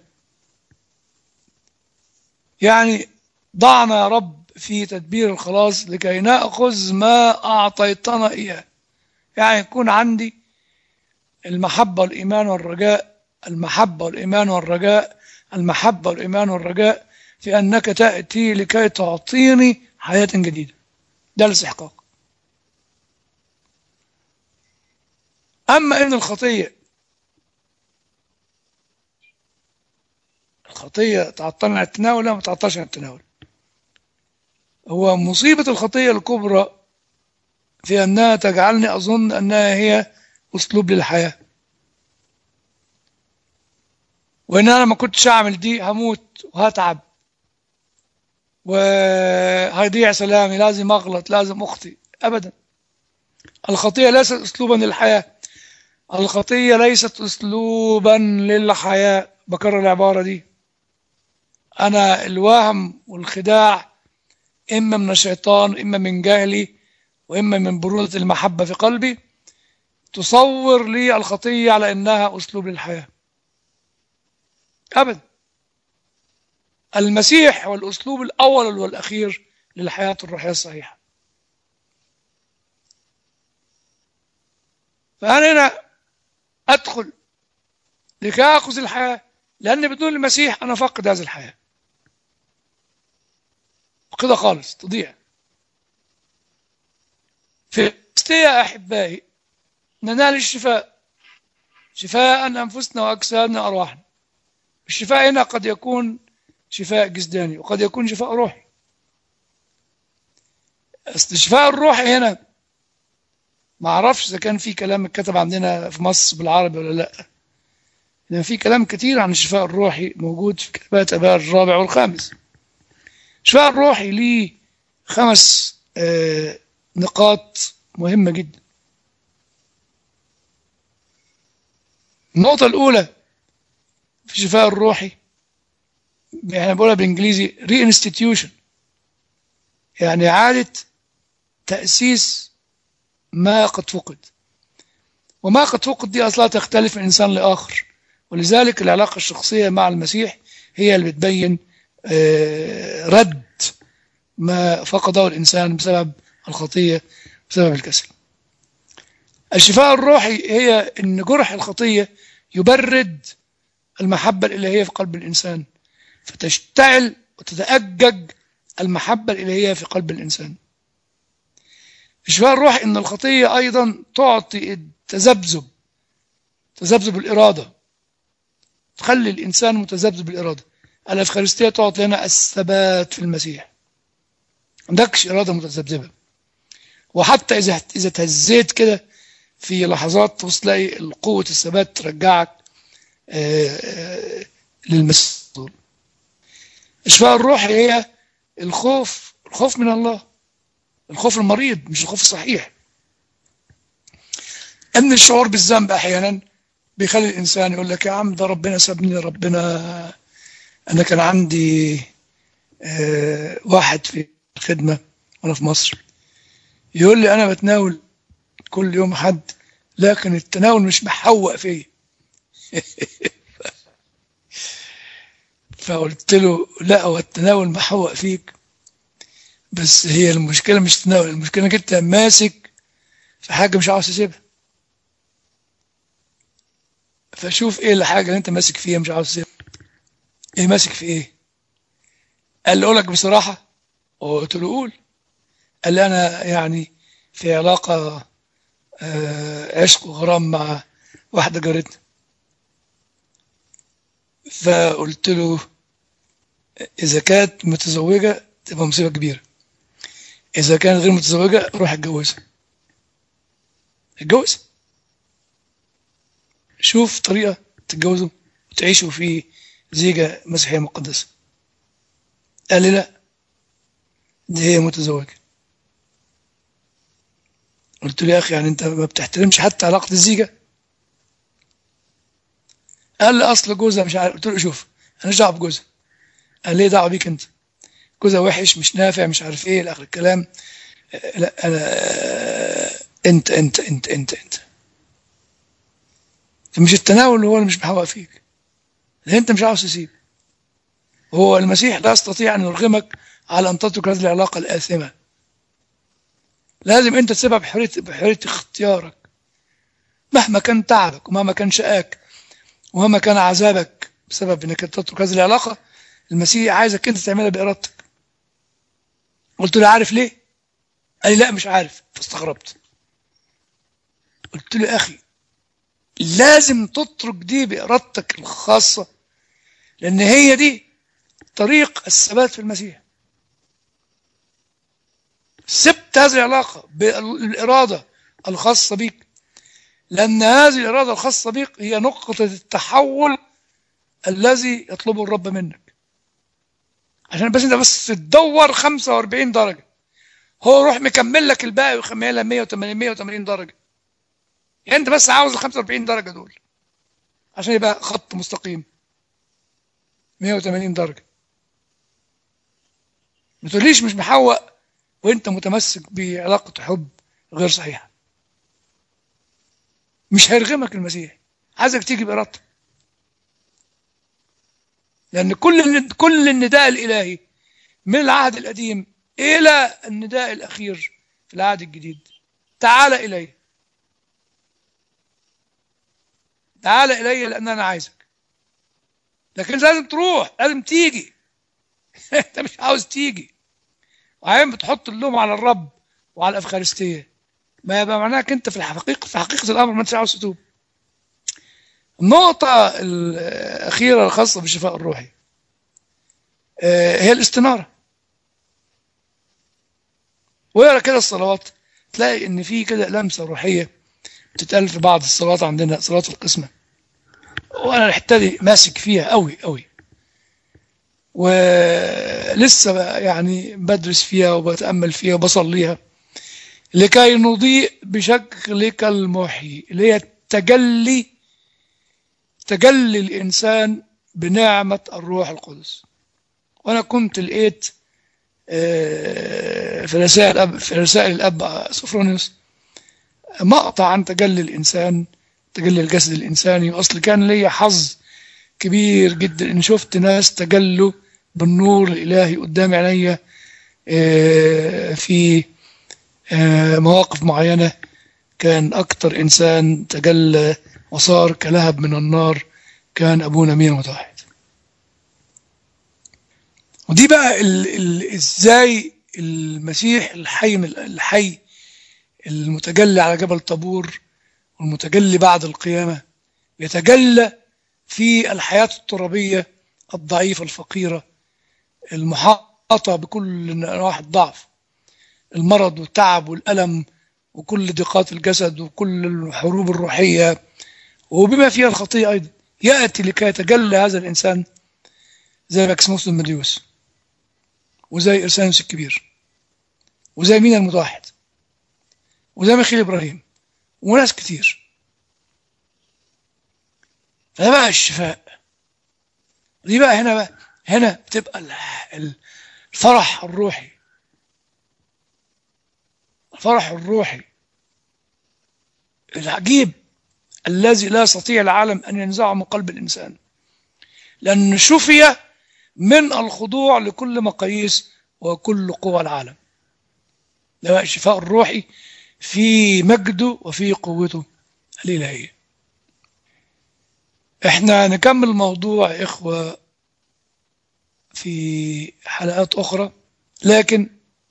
يعني ضعنا يا رب في تدبير الخلاص لكي نأخذ ما أعطيتنا إياه يعني يكون عندي المحبة والإيمان والرجاء المحبة والإيمان والرجاء المحبة والإيمان والرجاء في أنك تأتي لكي تعطيني حياة جديدة ده الاستحقاق أما إن الخطية الخطية تعطلنا عن التناول لا ما تعطلش عن التناول هو مصيبة الخطية الكبرى في أنها تجعلني أظن أنها هي أسلوب للحياة وإن أنا ما كنتش أعمل دي هموت وهتعب وهيضيع سلامي لازم أغلط لازم أخطي أبدا الخطية ليست أسلوبا للحياة الخطية ليست أسلوبا للحياة بكرر العبارة دي أنا الوهم والخداع إما من الشيطان إما من جهلي وإما من برودة المحبة في قلبي تصور لي الخطية على أنها أسلوب للحياة أبدا المسيح هو الأسلوب الأول والأخير للحياة الروحية الصحيحة فأنا هنا أدخل لكي أخذ الحياة لأن بدون المسيح أنا فاقد هذه الحياة وكده خالص تضيع في يا أحبائي ننال الشفاء شفاء أنفسنا وأجسادنا وأرواحنا الشفاء هنا قد يكون شفاء جسداني وقد يكون شفاء روحي الشفاء الروحي هنا ما اعرفش اذا كان في كلام اتكتب عندنا في مصر بالعربي ولا لا لان في كلام كتير عن الشفاء الروحي موجود في كتابات اباء الرابع والخامس الشفاء الروحي ليه خمس آه نقاط مهمة جدا النقطة الأولى في الشفاء الروحي يعني بقولها بالإنجليزي reinstitution يعني إعادة تأسيس ما قد فقد وما قد فقد دي أصلا تختلف من إنسان لآخر ولذلك العلاقة الشخصية مع المسيح هي اللي بتبين رد ما فقده الإنسان بسبب الخطية بسبب الكسل الشفاء الروحي هي أن جرح الخطية يبرد المحبة الإلهية في قلب الإنسان فتشتعل وتتأجج المحبة الإلهية في قلب الإنسان الشفاء الروحي أن الخطية أيضا تعطي التذبذب تذبذب الإرادة تخلي الإنسان متذبذب بالإرادة الأفخارستية تعطي لنا الثبات في المسيح عندكش إرادة متذبذبة وحتى إذا إذا تهزيت كده في لحظات تبص تلاقي قوة الثبات ترجعك للمسيح الشفاء الروحي هي الخوف الخوف من الله الخوف المريض مش الخوف الصحيح ان الشعور بالذنب احيانا بيخلي الانسان يقول لك يا عم ده ربنا سابني ربنا انا كان عندي آه واحد في الخدمه وانا في مصر يقول لي انا بتناول كل يوم حد لكن التناول مش محوق فيا فقلت له لا هو التناول محوق فيك بس هي المشكلة مش تناول المشكلة انك انت ماسك في حاجة مش عاوز تسيبها فشوف ايه الحاجة اللي انت ماسك فيها مش عاوز تسيبها ايه ماسك في ايه قال لي اقولك بصراحة قلت له قول قال لي انا يعني في علاقة عشق وغرام مع واحدة جارتنا فقلت له إذا كانت متزوجة تبقى مصيبة كبيرة إذا كانت غير متزوجة روح اتجوزها اتجوز شوف طريقة تتجوزوا وتعيشوا في زيجة مسيحية مقدسة قال لي لا دي هي متزوجة قلت له يا أخي يعني أنت ما بتحترمش حتى علاقة الزيجة قال لي أصل جوزها مش عارف قلت له شوف أنا مش دعوة بجوزها قال لي دعوة بيك أنت جوزها وحش مش نافع مش عارف إيه لآخر الكلام لا أنا أنت أنت أنت أنت أنت مش التناول هو اللي مش محوق فيك لأن أنت مش عاوز تسيب هو المسيح لا يستطيع أن يرغمك على أن تترك هذه العلاقة الآثمة لازم أنت تسيبها بحرية, بحرية اختيارك مهما كان تعبك ومهما كان شقاك ومهما كان عذابك بسبب أنك تترك هذه العلاقة المسيح عايزك أنت تعملها بإرادتك قلت له عارف ليه؟ قال لي لا مش عارف فاستغربت قلت له يا أخي لازم تترك دي بإرادتك الخاصة لأن هي دي طريق الثبات في المسيح سبت هذه العلاقة بالإرادة الخاصة بك لأن هذه الإرادة الخاصة بك هي نقطة التحول الذي يطلبه الرب منك عشان بس انت بس تدور 45 درجة هو يروح مكمل لك الباقي ويخملها 180 180 درجة يعني انت بس عاوز ال 45 درجة دول عشان يبقى خط مستقيم 180 درجة ما تقوليش مش محوق وانت متمسك بعلاقة حب غير صحيحة مش هيرغمك المسيح عايزك تيجي بإرادتك لأن كل كل النداء الإلهي من العهد القديم إلى النداء الأخير في العهد الجديد تعال إلي تعال الي لان انا عايزك لكن لازم تروح لازم تيجي انت مش عاوز تيجي وعين بتحط اللوم على الرب وعلى الافخارستيه ما يبقى معناك انت في الحقيقه في حقيقه الامر ما انتش عاوز تتوب النقطه الاخيره الخاصه بالشفاء الروحي هي الاستناره واقرا كده الصلوات تلاقي ان في كده لمسه روحيه بتتقال في بعض الصلوات عندنا صلاه القسمه وانا الحته دي ماسك فيها قوي قوي ولسه يعني بدرس فيها وبتامل فيها وبصليها لكي نضيء بشكلك المحيي اللي هي التجلي تجلي الانسان بنعمه الروح القدس وانا كنت لقيت في رسائل الاب في رسائل الاب سوفرونيوس مقطع عن تجلي الانسان تجلي الجسد الانساني واصل كان ليا حظ كبير جدا ان شفت ناس تجلوا بالنور الالهي قدام عينيا في مواقف معينه كان اكتر انسان تجلى وصار كلهب من النار كان ابونا مين متوحد ودي بقى ال ال ازاي المسيح الحي الحي المتجلي على جبل طابور والمتجلي بعد القيامة يتجلى في الحياة الترابية الضعيفة الفقيرة المحاطة بكل نواحي الضعف المرض والتعب والألم وكل ضيقات الجسد وكل الحروب الروحية وبما فيها الخطية أيضا يأتي لكي يتجلى هذا الإنسان زي ماكسيموس المديوس وزي إرسانوس الكبير وزي مين المتوحد وزي ميخيل إبراهيم وناس كتير فده بقى الشفاء دي بقى هنا بقى هنا بتبقى الفرح الروحي الفرح الروحي العجيب الذي لا يستطيع العالم أن ينزعه من قلب الإنسان لأن شفي من الخضوع لكل مقاييس وكل قوى العالم ده بقى الشفاء الروحي في مجده وفي قوته الإلهية احنا نكمل الموضوع إخوة في حلقات أخرى لكن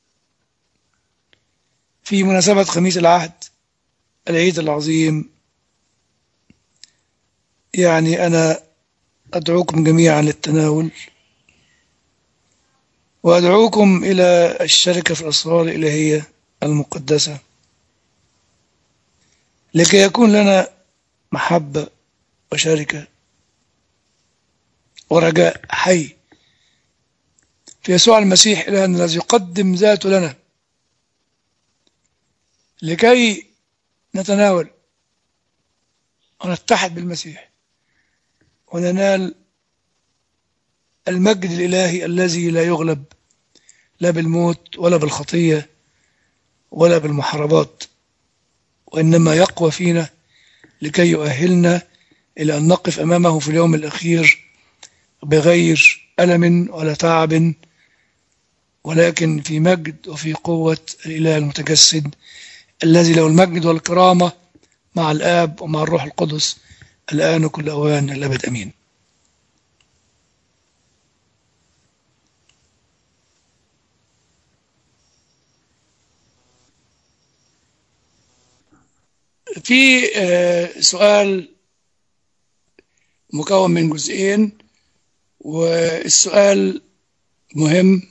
في مناسبة خميس العهد العيد العظيم يعني أنا أدعوكم جميعا للتناول وأدعوكم إلى الشركة في الأسرار الإلهية المقدسة لكي يكون لنا محبة وشركة ورجاء حي في يسوع المسيح إلهنا الذي يقدم ذاته لنا لكي نتناول ونتحد بالمسيح وننال المجد الإلهي الذي لا يغلب لا بالموت ولا بالخطية ولا بالمحاربات وإنما يقوى فينا لكي يؤهلنا إلى أن نقف أمامه في اليوم الأخير بغير ألم ولا تعب ولكن في مجد وفي قوة الإله المتجسد الذي له المجد والكرامة مع الآب ومع الروح القدس الآن وكل أوان الأبد أمين في سؤال مكون من جزئين والسؤال مهم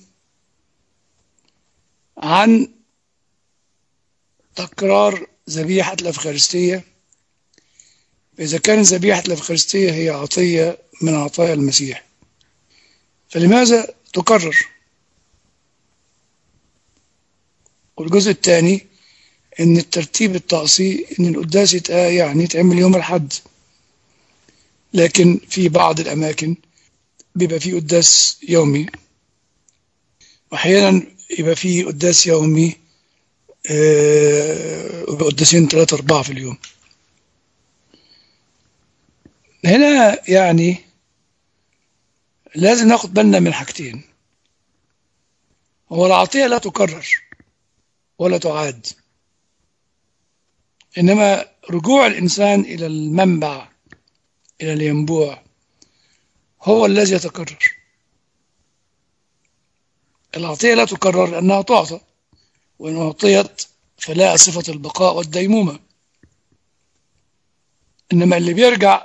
عن تكرار ذبيحة الأفخارستية إذا كانت ذبيحة الأفخارستية هي عطية من عطايا المسيح فلماذا تكرر والجزء الثاني ان الترتيب الطقسي ان القداس يعني يتعمل يوم الحد لكن في بعض الاماكن بيبقى فيه قداس يومي واحيانا يبقى فيه قداس يومي قداسين ثلاثة أربعة في اليوم هنا يعني لازم ناخد بالنا من حاجتين هو العطية لا تكرر ولا تعاد إنما رجوع الإنسان إلى المنبع إلى الينبوع هو الذي يتكرر العطية لا تكرر لأنها تعطى وإن أعطيت فلا صفة البقاء والديمومة إنما اللي بيرجع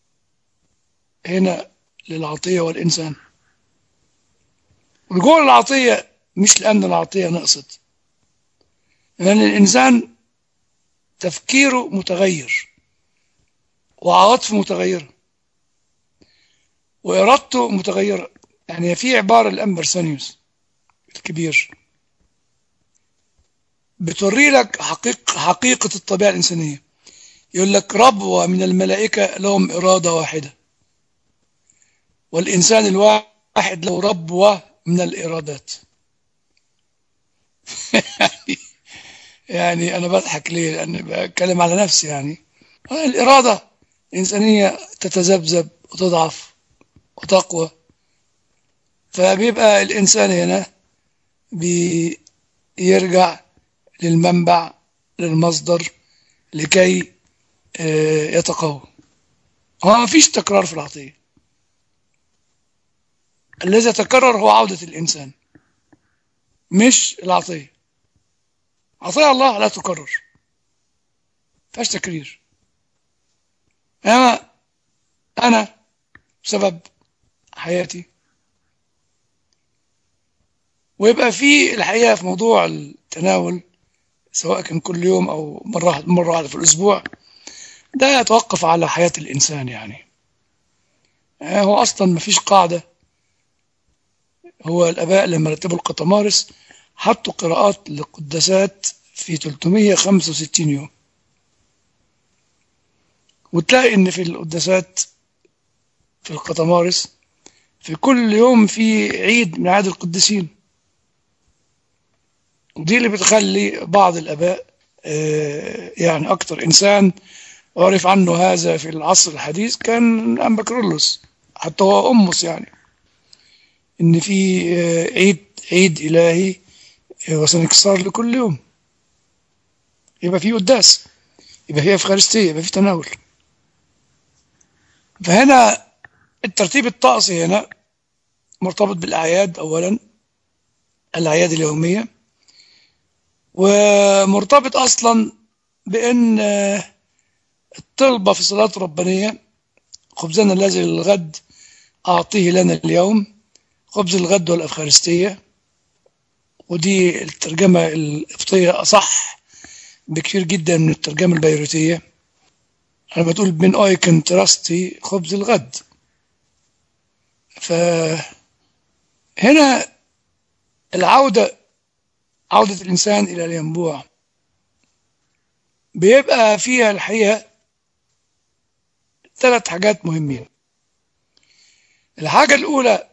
هنا للعطية والإنسان رجوع العطية مش لأن العطية نقصت لأن الإنسان تفكيره متغير وعواطفه متغيرة وإرادته متغيرة يعني في عبارة الأمبرسانيوس الكبير بتوري لك حقيقة, حقيقة الطبيعة الإنسانية يقول لك ربوة من الملائكة لهم إرادة واحدة والإنسان الواحد له ربوة من الإرادات يعني أنا بضحك ليه لأن بتكلم على نفسي يعني الإرادة الإنسانية تتذبذب وتضعف وتقوى فبيبقى الإنسان هنا بيرجع للمنبع للمصدر لكي يتقوى هو ما فيش تكرار في العطية الذي يتكرر هو عودة الإنسان مش العطية عطية الله لا تكرر فيهاش تكرير أنا أنا بسبب حياتي ويبقى في الحقيقة في موضوع التناول سواء كان كل يوم أو مرة مرة واحدة في الأسبوع ده يتوقف على حياة الإنسان يعني هو أصلا ما فيش قاعدة هو الآباء لما رتبوا القطمارس حطوا قراءات للقداسات في 365 يوم وتلاقي ان في القداسات في القطمارس في كل يوم في عيد من عيد القديسين ودي اللي بتخلي بعض الآباء يعني أكتر إنسان عرف عنه هذا في العصر الحديث كان أمبكرولوس حتى هو أمس يعني إن في عيد عيد إلهي وسنكسار لكل يوم يبقى في قداس يبقى في افخارستيه يبقى في تناول فهنا الترتيب الطقسي هنا مرتبط بالاعياد اولا الاعياد اليوميه ومرتبط اصلا بان الطلبه في الصلاه الربانيه خبزنا الذي للغد اعطيه لنا اليوم خبز الغد والافخارستيه ودي الترجمه القبطيه اصح بكثير جدا من الترجمة البيروتية أنا بتقول من أي كنتراستي خبز الغد فهنا العودة عودة الإنسان إلى الينبوع بيبقى فيها الحقيقة ثلاث حاجات مهمين الحاجة الأولى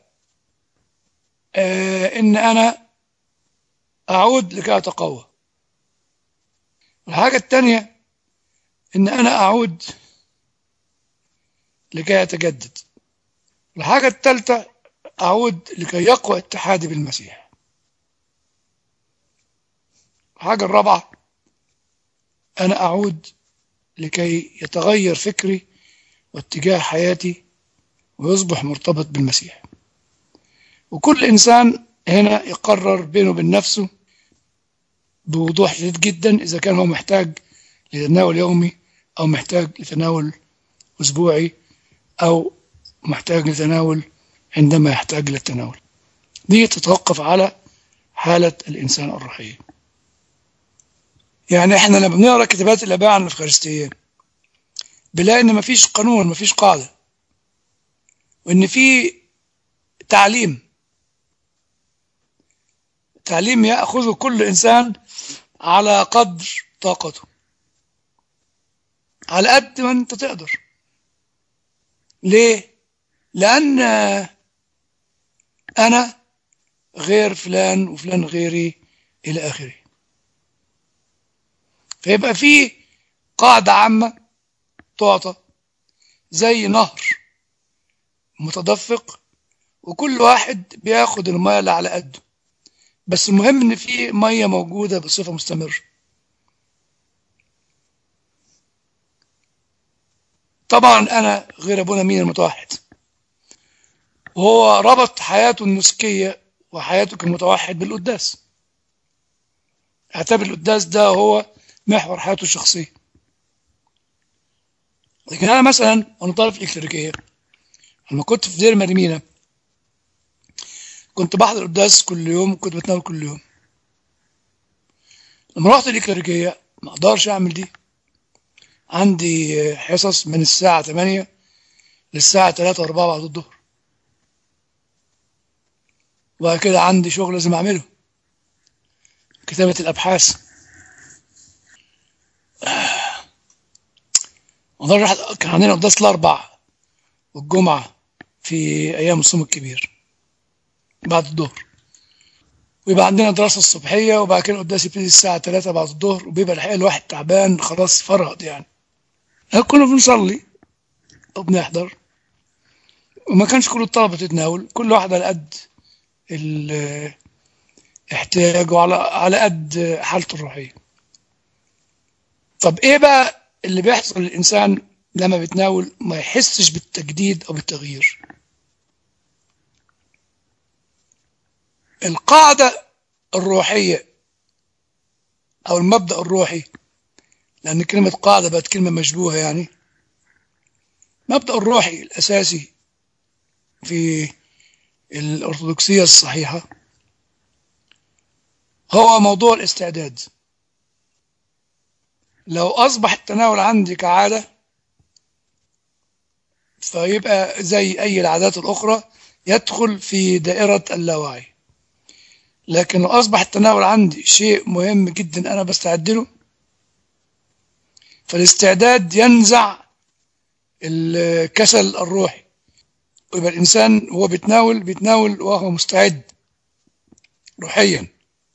آه إن أنا أعود لكي أتقوى الحاجة الثانية إن أنا أعود لكي أتجدد الحاجة الثالثة أعود لكي يقوى اتحادي بالمسيح الحاجة الرابعة أنا أعود لكي يتغير فكري واتجاه حياتي ويصبح مرتبط بالمسيح وكل إنسان هنا يقرر بينه وبين نفسه بوضوح شديد جدا إذا كان هو محتاج لتناول يومي أو محتاج لتناول أسبوعي أو محتاج لتناول عندما يحتاج للتناول دي تتوقف على حالة الإنسان الروحية يعني احنا لما بنقرا كتابات الآباء عن الأفخارستيين بنلاقي إن مفيش قانون مفيش قاعدة وإن في تعليم تعليم يأخذه كل إنسان على قدر طاقته على قد ما أنت تقدر ليه؟ لأن أنا غير فلان وفلان غيري إلى آخره فيبقى في قاعدة عامة تعطى زي نهر متدفق وكل واحد بياخد المية اللي على قده بس المهم ان في ميه موجوده بصفه مستمره طبعا أنا غير أبونا مين المتوحد وهو ربط حياته النسكية وحياته كمتوحد بالقداس اعتبر القداس ده هو محور حياته الشخصية لكن أنا مثلا وأنا طالب في الإكليريكية لما كنت في دير مريمينا كنت بحضر القداس كل يوم كنت بتناول كل يوم لما رحت الإكليريكية ما أقدرش أعمل دي عندي حصص من الساعة 8 للساعة 3 و4 بعد الظهر وبعد كده عندي شغل لازم أعمله كتابة الأبحاث مرة كان عندنا قداس الأربع والجمعة في أيام الصوم الكبير بعد الظهر ويبقى عندنا دراسة الصبحية وبعد كده القداس يبتدي الساعة 3 بعد الظهر وبيبقى الحقيقة الواحد تعبان خلاص فرهد يعني كنا بنصلي وبنحضر وما كانش كل الطلبة تتناول كل واحد على قد الاحتياج وعلى على قد حالته الروحية طب ايه بقى اللي بيحصل للإنسان لما بيتناول ما يحسش بالتجديد أو بالتغيير القاعدة الروحية أو المبدأ الروحي لأن كلمة قاعدة بقت كلمة مشبوهة يعني المبدأ الروحي الأساسي في الأرثوذكسية الصحيحة هو موضوع الاستعداد لو أصبح التناول عندي كعادة فيبقى زي أي العادات الأخرى يدخل في دائرة اللاوعي لكن لو أصبح التناول عندي شيء مهم جدا أنا بستعد له فالاستعداد ينزع الكسل الروحي ويبقى الإنسان هو بيتناول بيتناول وهو مستعد روحيا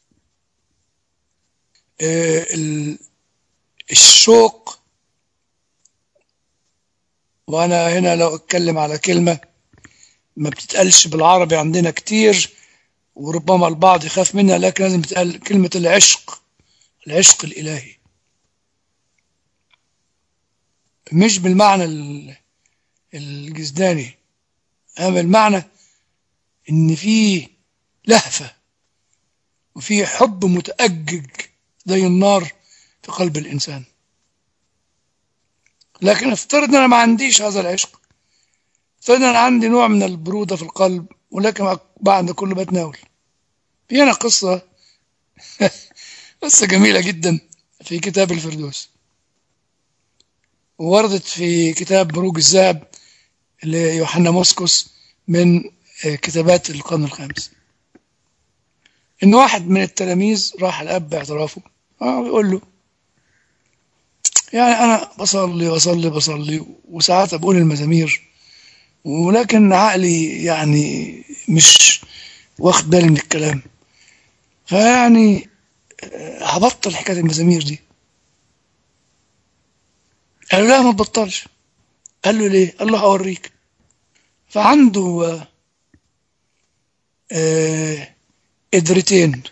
الشوق وأنا هنا لو أتكلم على كلمة ما بتتقالش بالعربي عندنا كتير وربما البعض يخاف منها لكن لازم تتقال كلمة العشق العشق الإلهي مش بالمعنى الجزداني أما المعنى إن في لهفة وفي حب متأجج زي النار في قلب الإنسان لكن افترض أن أنا ما عنديش هذا العشق افترض أن أنا عندي نوع من البرودة في القلب ولكن بعد كله بتناول في هنا قصة قصة جميلة جدا في كتاب الفردوس ووردت في كتاب بروج الذهب ليوحنا موسكوس من كتابات القرن الخامس إن واحد من التلاميذ راح الأب باعترافه اه بيقول له يعني أنا بصلي بصلي بصلي وساعات بقول المزامير ولكن عقلي يعني مش واخد بالي من الكلام فيعني هبطل حكاية المزامير دي قال له لا ما تبطلش قال له ليه قال له هوريك فعنده آه قدرتين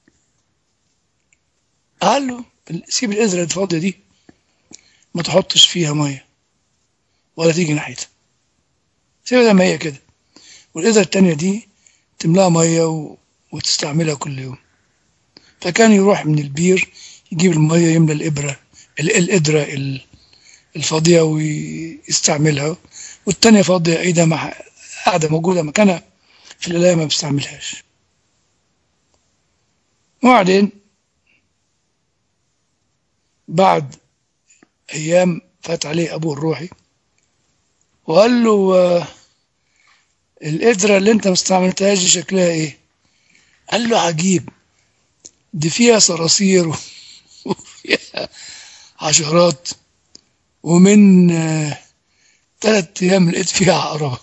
قال له سيب القدرة الفاضية دي ما تحطش فيها مية ولا تيجي ناحيتها سيبها زي ما هي كده والقدرة التانية دي تملاها مية و... وتستعملها كل يوم فكان يروح من البير يجيب المية يملى الإبرة القدرة الفاضية ويستعملها والتانية فاضية أيضا مع قاعدة موجودة مكانها في القلاية ما بيستعملهاش وبعدين بعد أيام فات عليه أبوه الروحي وقال له آه القدرة اللي انت ما استعملتهاش دي شكلها ايه قال له عجيب دي فيها صراصير وفيها عشرات ومن آه ثلاث ايام لقيت فيها عقرب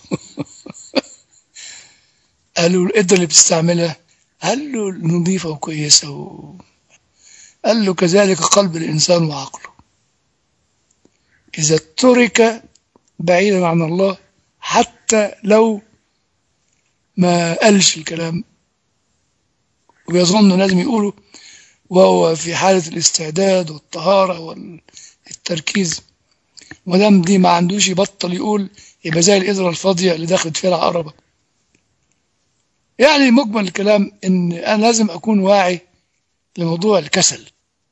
قالوا القدرة اللي بتستعملها قال له نظيفة وكويسة و... قال له كذلك قلب الإنسان وعقله إذا ترك بعيدا عن الله حتى لو ما قالش الكلام ويظن لازم يقوله وهو في حالة الاستعداد والطهارة والتركيز ودام دي ما عندوش يبطل يقول يبقى زي القدرة الفاضية اللي دخلت فيها العقربة يعني مجمل الكلام ان انا لازم اكون واعي لموضوع الكسل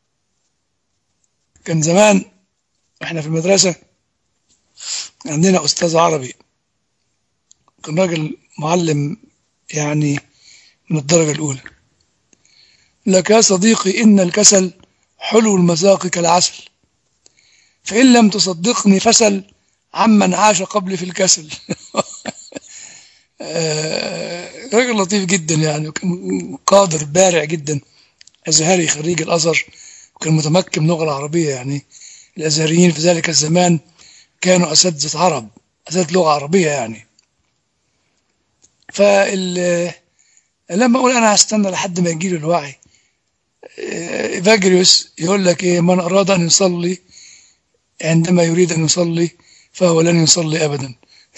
كان زمان احنا في المدرسة عندنا استاذ عربي كان راجل معلم يعني من الدرجة الأولى لك يا صديقي إن الكسل حلو المذاق كالعسل فإن لم تصدقني فسل عمن عاش قبل في الكسل آه، راجل لطيف جدا يعني وكان قادر بارع جدا أزهري خريج الأزهر وكان متمكن من اللغة العربية يعني الأزهريين في ذلك الزمان كانوا أساتذة عرب أساتذة لغة عربية يعني فال لما اقول انا هستنى لحد ما يجي له الوعي ايفاجريوس يقول لك ايه من اراد ان يصلي عندما يريد ان يصلي فهو لن يصلي ابدا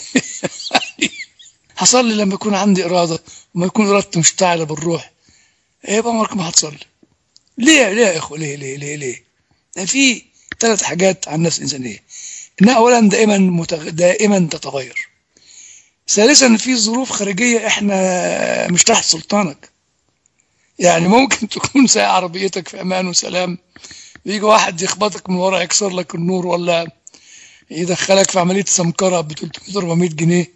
هصلي لما يكون عندي اراده وما يكون ارادتي مشتعله بالروح يبقى عمرك ما هتصلي ليه ليه يا اخوه ليه ليه ليه ليه ده في ثلاث حاجات عن النفس الانسانيه انها اولا دائما متغ... دائما تتغير ثالثا في ظروف خارجية احنا مش تحت سلطانك يعني ممكن تكون سايق عربيتك في امان وسلام ويجي واحد يخبطك من ورا يكسر لك النور ولا يدخلك في عملية سمكرة ب 300 400 جنيه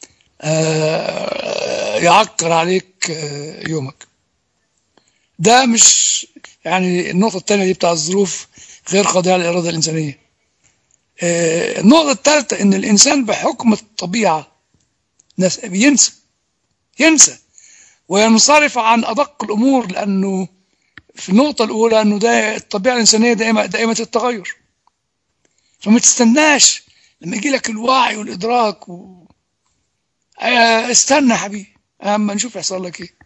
آه، يعكر عليك آه، يومك ده مش يعني النقطة الثانية دي بتاع الظروف غير خاضعة للإرادة الإنسانية آه، النقطة الثالثة إن الإنسان بحكم الطبيعة ناس ينسى ينسى وينصرف عن أدق الأمور لأنه في النقطة الأولى أنه ده الطبيعة الإنسانية دائما دائمة التغير فما تستناش لما يجي لك الوعي والإدراك و... آه، استنى يا حبيبي أما نشوف يحصل لك إيه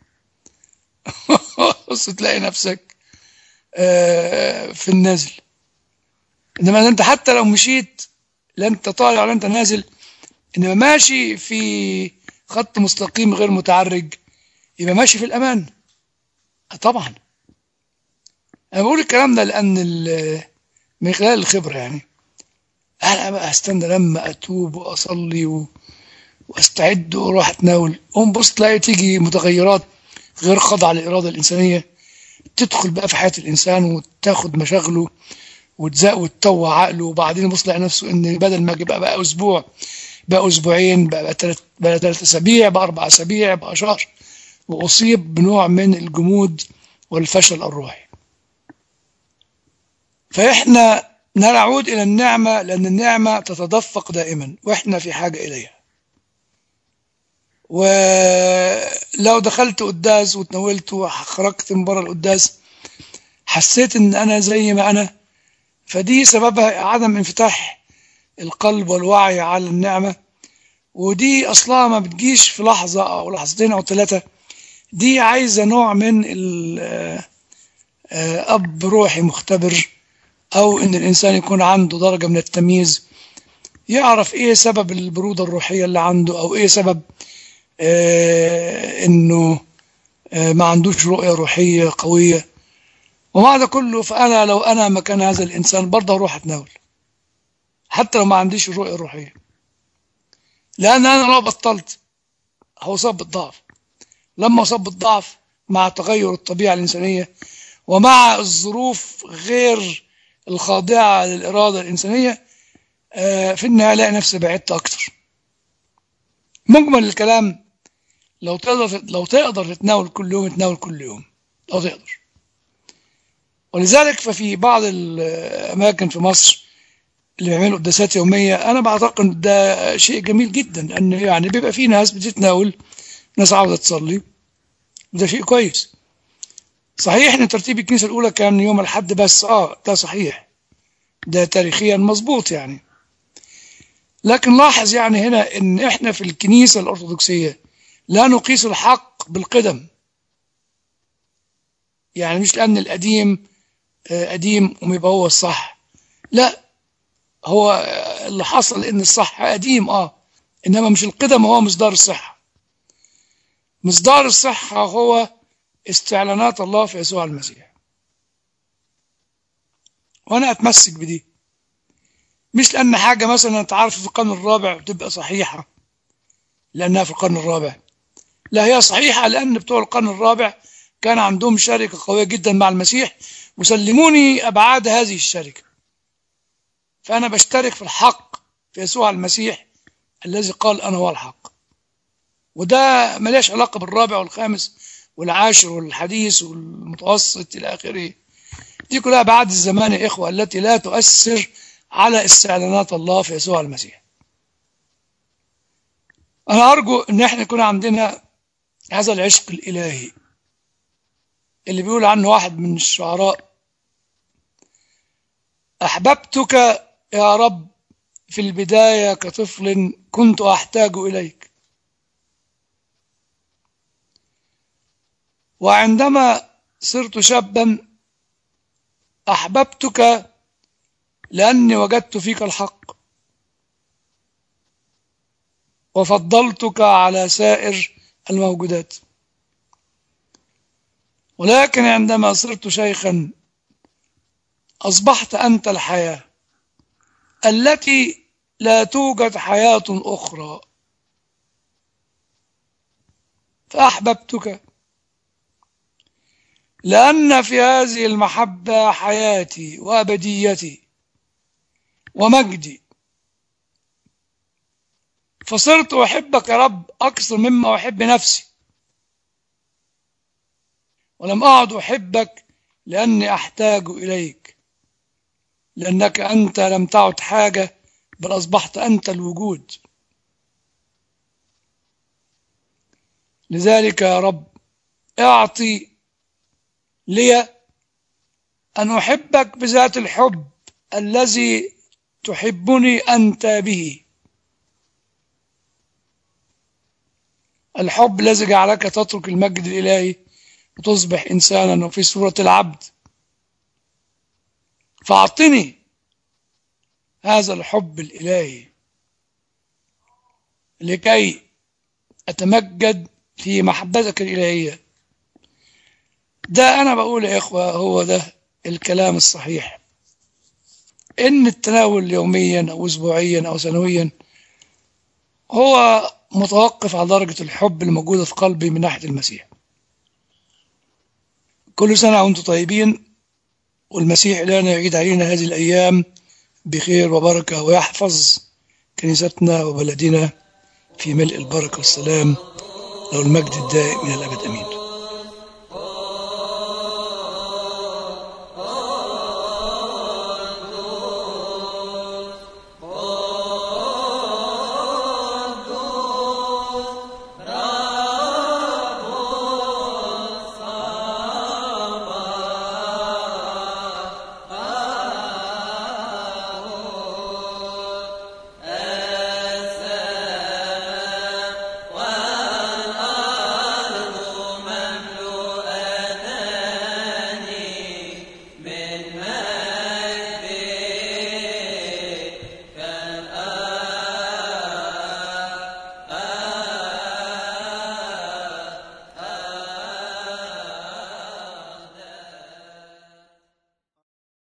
بص تلاقي نفسك آه، في النازل إنما أنت حتى لو مشيت لا أنت طالع ولا أنت نازل إنما ماشي في خط مستقيم غير متعرج يبقى ماشي في الأمان آه، طبعا أنا بقول الكلام ده لأن ال- من خلال الخبرة يعني أنا بقى أستنى لما أتوب وأصلي و... واستعد واروح اتناول قوم بص تلاقي تيجي متغيرات غير خاضعه للاراده الانسانيه تدخل بقى في حياه الانسان وتاخد مشاغله وتزق وتطوع عقله وبعدين يبص يلاقي نفسه ان بدل ما يبقى بقى اسبوع بقى اسبوعين بقى ثلاث بقى ثلاث اسابيع بقى اربع اسابيع بقى شهر واصيب بنوع من الجمود والفشل الروحي فاحنا نعود الى النعمه لان النعمه تتدفق دائما واحنا في حاجه اليها ولو دخلت قداس وتناولت وخرجت من بره القداس حسيت ان انا زي ما انا فدي سببها عدم انفتاح القلب والوعي على النعمة ودي اصلها ما بتجيش في لحظة او لحظتين او ثلاثة دي عايزة نوع من ال- آه، اب روحي مختبر او ان الانسان يكون عنده درجة من التمييز يعرف ايه سبب البرودة الروحية اللي عنده او ايه سبب آه، انه آه، ما عندوش رؤية روحية قوية ومع ده كله فانا لو انا مكان هذا الانسان برضه اروح اتناول حتى لو ما عنديش الرؤية الروحية لان انا لو بطلت هصاب بالضعف لما اصاب بالضعف مع تغير الطبيعة الانسانية ومع الظروف غير الخاضعة للإرادة الإنسانية آه، في النهاية الاقي نفسي بعدت أكتر مجمل الكلام لو تقدر لو تقدر تتناول كل يوم تناول كل يوم لو تقدر ولذلك ففي بعض الأماكن في مصر اللي بيعملوا قداسات يومية أنا بعتقد ده شيء جميل جدا لأن يعني بيبقى في ناس بتتناول ناس عاوزة تصلي وده شيء كويس صحيح ان ترتيب الكنيسة الأولى كان يوم الحد بس اه ده صحيح ده تاريخيا مظبوط يعني لكن لاحظ يعني هنا ان احنا في الكنيسة الأرثوذكسية لا نقيس الحق بالقدم يعني مش لأن القديم آه، قديم ويبقى هو الصح لا هو آه، اللي حصل ان الصح قديم اه انما مش القدم هو مصدر الصحة مصدر الصحة هو استعلانات الله في يسوع المسيح وانا اتمسك بدي مش لأن حاجة مثلا تعرف في القرن الرابع تبقى صحيحة لأنها في القرن الرابع لا هي صحيحة لأن بتوع القرن الرابع كان عندهم شركة قوية جدا مع المسيح وسلموني أبعاد هذه الشركة فأنا بشترك في الحق في يسوع المسيح الذي قال أنا هو الحق وده مليش علاقة بالرابع والخامس والعاشر والحديث والمتوسط إلى آخره دي كلها بعد الزمان يا إخوة التي لا تؤثر على استعلانات الله في يسوع المسيح أنا أرجو أن احنا يكون عندنا هذا العشق الإلهي اللي بيقول عنه واحد من الشعراء أحببتك يا رب في البداية كطفل كنت أحتاج إليك وعندما صرت شابا أحببتك لأني وجدت فيك الحق وفضلتك على سائر الموجودات ولكن عندما صرت شيخا أصبحت أنت الحياة التي لا توجد حياة أخرى فأحببتك لأن في هذه المحبة حياتي وأبديتي ومجدي فصرت أحبك يا رب أكثر مما أحب نفسي ولم أعد أحبك لأني أحتاج إليك لأنك أنت لم تعد حاجة بل أصبحت أنت الوجود لذلك يا رب اعطي لي أن أحبك بذات الحب الذي تحبني أنت به الحب الذي جعلك تترك المجد الإلهي وتصبح إنسانا وفي صورة العبد فأعطني هذا الحب الإلهي لكي أتمجد في محبتك الإلهية ده أنا بقول يا إخوة هو ده الكلام الصحيح إن التناول يوميا أو أسبوعيا أو سنويا هو متوقف على درجة الحب الموجودة في قلبي من ناحية المسيح كل سنة وأنتم طيبين والمسيح إلهنا يعيد علينا هذه الأيام بخير وبركة ويحفظ كنيستنا وبلدنا في ملء البركة والسلام له المجد الدائم إلى الأبد أمين